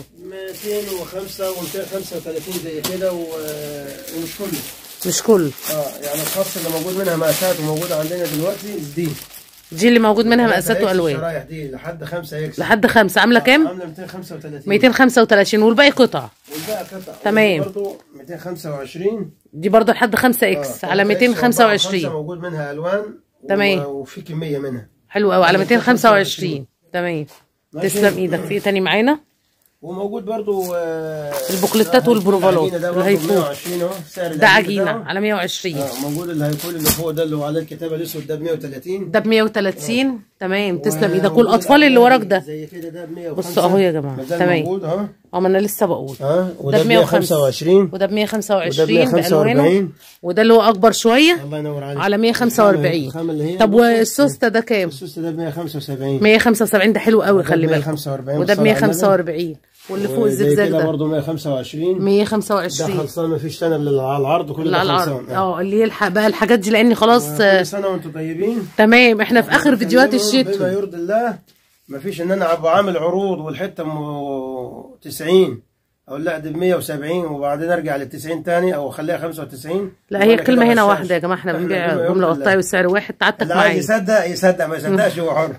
[SPEAKER 2] 205 و235 زي كده و... ومش كله
[SPEAKER 1] مش كله
[SPEAKER 2] اه يعني الخاص اللي موجود منها مقاسات وموجوده عندنا دلوقتي دي
[SPEAKER 1] دي اللي موجود منها مقاسات
[SPEAKER 2] ثلاثة إكس
[SPEAKER 1] والوان
[SPEAKER 2] الشرايح دي لحد 5 اكس
[SPEAKER 1] لحد خمسة عامله كام
[SPEAKER 2] عامله 235
[SPEAKER 1] 235 والباقي قطع
[SPEAKER 2] والباقي قطع
[SPEAKER 1] تمام.
[SPEAKER 2] برضه 225
[SPEAKER 1] دي برضه لحد 5 اكس
[SPEAKER 2] آه،
[SPEAKER 1] على
[SPEAKER 2] 5 إكس وأربعة وخمسة
[SPEAKER 1] 225
[SPEAKER 2] موجود منها الوان
[SPEAKER 1] تمام.
[SPEAKER 2] و- وفي كميه منها
[SPEAKER 1] حلو قوي على
[SPEAKER 2] 225.
[SPEAKER 1] 225 تمام
[SPEAKER 2] ماشي.
[SPEAKER 1] تسلم ايدك في ايه تاني معانا
[SPEAKER 2] وموجود برضو آه،
[SPEAKER 1] البوكليتات
[SPEAKER 2] ده
[SPEAKER 1] والبروفالات
[SPEAKER 2] العجينة ده برضو
[SPEAKER 1] الهيكول.
[SPEAKER 2] 120 اهو سعر
[SPEAKER 1] ده
[SPEAKER 2] العجينة
[SPEAKER 1] عجينه
[SPEAKER 2] بتاعه.
[SPEAKER 1] على 120
[SPEAKER 2] اه موجود الهيكول اللي فوق ده اللي هو عليه الكتابه الاسود ده ب 130
[SPEAKER 1] ده ب 130 تمام تسلم ايدك
[SPEAKER 2] وموجود
[SPEAKER 1] والاطفال اللي وراك ده
[SPEAKER 2] زي كده ده ب 105
[SPEAKER 1] بصوا اهو يا جماعة.
[SPEAKER 2] ما زال
[SPEAKER 1] تمام.
[SPEAKER 2] موجود اهو
[SPEAKER 1] اه ما انا لسه بقول
[SPEAKER 2] اه
[SPEAKER 1] ده
[SPEAKER 2] وده
[SPEAKER 1] ب
[SPEAKER 2] ب
[SPEAKER 1] 125
[SPEAKER 2] 125
[SPEAKER 1] وده ب 125
[SPEAKER 2] وده ب 145.
[SPEAKER 1] بالوانه وده اللي هو اكبر شويه
[SPEAKER 2] الله ينور عليك
[SPEAKER 1] على 145
[SPEAKER 2] الخامة اللي هي
[SPEAKER 1] طب والسوسته ده كام
[SPEAKER 2] السوس ده ب 175
[SPEAKER 1] 175 ده حلو قوي
[SPEAKER 2] وده
[SPEAKER 1] خلي
[SPEAKER 2] ب
[SPEAKER 1] بالك
[SPEAKER 2] 145
[SPEAKER 1] وده ب
[SPEAKER 2] بالصلاة على
[SPEAKER 1] 145 واللي فوق
[SPEAKER 2] وزي
[SPEAKER 1] الزجزاج
[SPEAKER 2] كده
[SPEAKER 1] ده
[SPEAKER 2] برضه 125 ده
[SPEAKER 1] 125
[SPEAKER 2] خلصان مفيش تاني الا على العرض كل
[SPEAKER 1] اللي
[SPEAKER 2] ده
[SPEAKER 1] على العرض
[SPEAKER 2] خلصان
[SPEAKER 1] اه اللي هي الح- بقى الحاجات دي لاني خلاص آه،
[SPEAKER 2] كل سنه وانتم طيبين
[SPEAKER 1] تمام احنا في اخر فيديوهات
[SPEAKER 2] بما
[SPEAKER 1] الشتوي
[SPEAKER 2] يرضي الله مفيش ان انا ابقى عامل عروض والحته م- 90 اقول لا دي ب 170 وبعدين ارجع لل 90 تاني او اخليها 95
[SPEAKER 1] لا هي
[SPEAKER 2] وأنا كده
[SPEAKER 1] الكلمه هنا
[SPEAKER 2] غشاش.
[SPEAKER 1] واحده يا جماعه احنا
[SPEAKER 2] إحنا
[SPEAKER 1] بنبيع
[SPEAKER 2] بما يرضي
[SPEAKER 1] جمله
[SPEAKER 2] الله.
[SPEAKER 1] قطعي وسعر واحد تعبتك
[SPEAKER 2] اللي عايز
[SPEAKER 1] معايا
[SPEAKER 2] يصدق يصدق ما يصدقش هو حر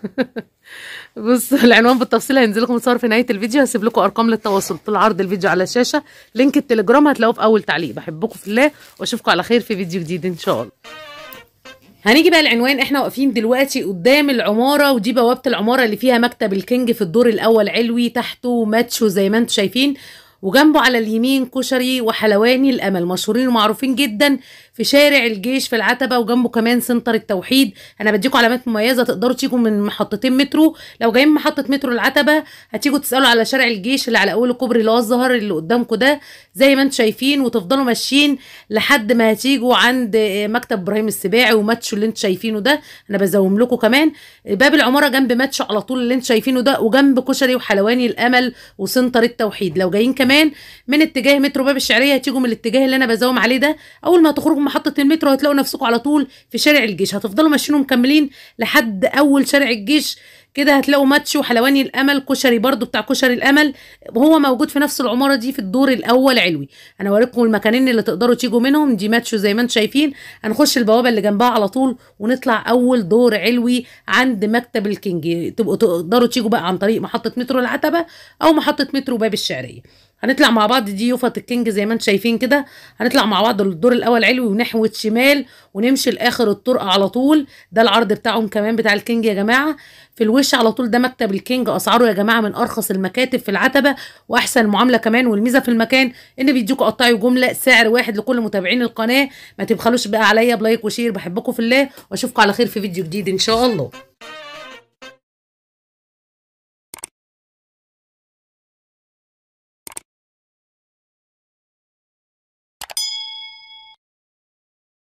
[SPEAKER 1] بص العنوان بالتفصيل هينزل لكم صور في نهايه الفيديو هسيب لكم ارقام للتواصل طول عرض الفيديو على الشاشه لينك التليجرام هتلاقوه في اول تعليق بحبكم في الله واشوفكم على خير في فيديو جديد ان شاء الله هنيجي بقى العنوان احنا واقفين دلوقتي قدام العماره ودي بوابه العماره اللي فيها مكتب الكينج في الدور الاول علوي تحته ماتشو زي ما انتم شايفين وجنبه على اليمين كشري وحلواني الامل مشهورين ومعروفين جدا في شارع الجيش في العتبه وجنبه كمان سنتر التوحيد انا بديكم علامات مميزه تقدروا تيجوا من محطتين مترو لو جايين من محطه مترو العتبه هتيجوا تسالوا على شارع الجيش اللي على اول الكوبري اللي هو الزهر اللي قدامكم ده زي ما انتم شايفين وتفضلوا ماشيين لحد ما هتيجوا عند مكتب ابراهيم السباعي وماتشو اللي انتم شايفينه ده انا بزوم لكم كمان باب العماره جنب ماتشو على طول اللي انتم شايفينه ده وجنب كشري وحلواني الامل وسنتر التوحيد لو جايين كمان من اتجاه مترو باب الشعريه هتيجوا من الاتجاه اللي انا بزوم عليه ده اول ما تخرجوا من محطه المترو هتلاقوا نفسكم على طول في شارع الجيش هتفضلوا ماشيين ومكملين لحد اول شارع الجيش كده هتلاقوا ماتش وحلواني الامل كشري برضو بتاع كشري الامل وهو موجود في نفس العماره دي في الدور الاول علوي انا اوريكم المكانين اللي تقدروا تيجوا منهم دي ماتشو زي ما انتم شايفين هنخش البوابه اللي جنبها على طول ونطلع اول دور علوي عند مكتب الكينج تبقوا تقدروا تيجوا بقى عن طريق محطه مترو العتبه او محطه مترو باب الشعريه هنطلع مع بعض دي يوفة الكينج زي ما انتم شايفين كده هنطلع مع بعض الدور الاول علوي ونحوت شمال ونمشي لاخر الطرقه على طول ده العرض بتاعهم كمان بتاع الكينج يا جماعه في الوش على طول ده مكتب الكينج اسعاره يا جماعه من ارخص المكاتب في العتبه واحسن معامله كمان والميزه في المكان ان بيديكوا قطعي جمله سعر واحد لكل متابعين القناه ما تبخلوش بقى عليا بلايك وشير بحبكم في الله واشوفكم على خير في فيديو جديد ان شاء الله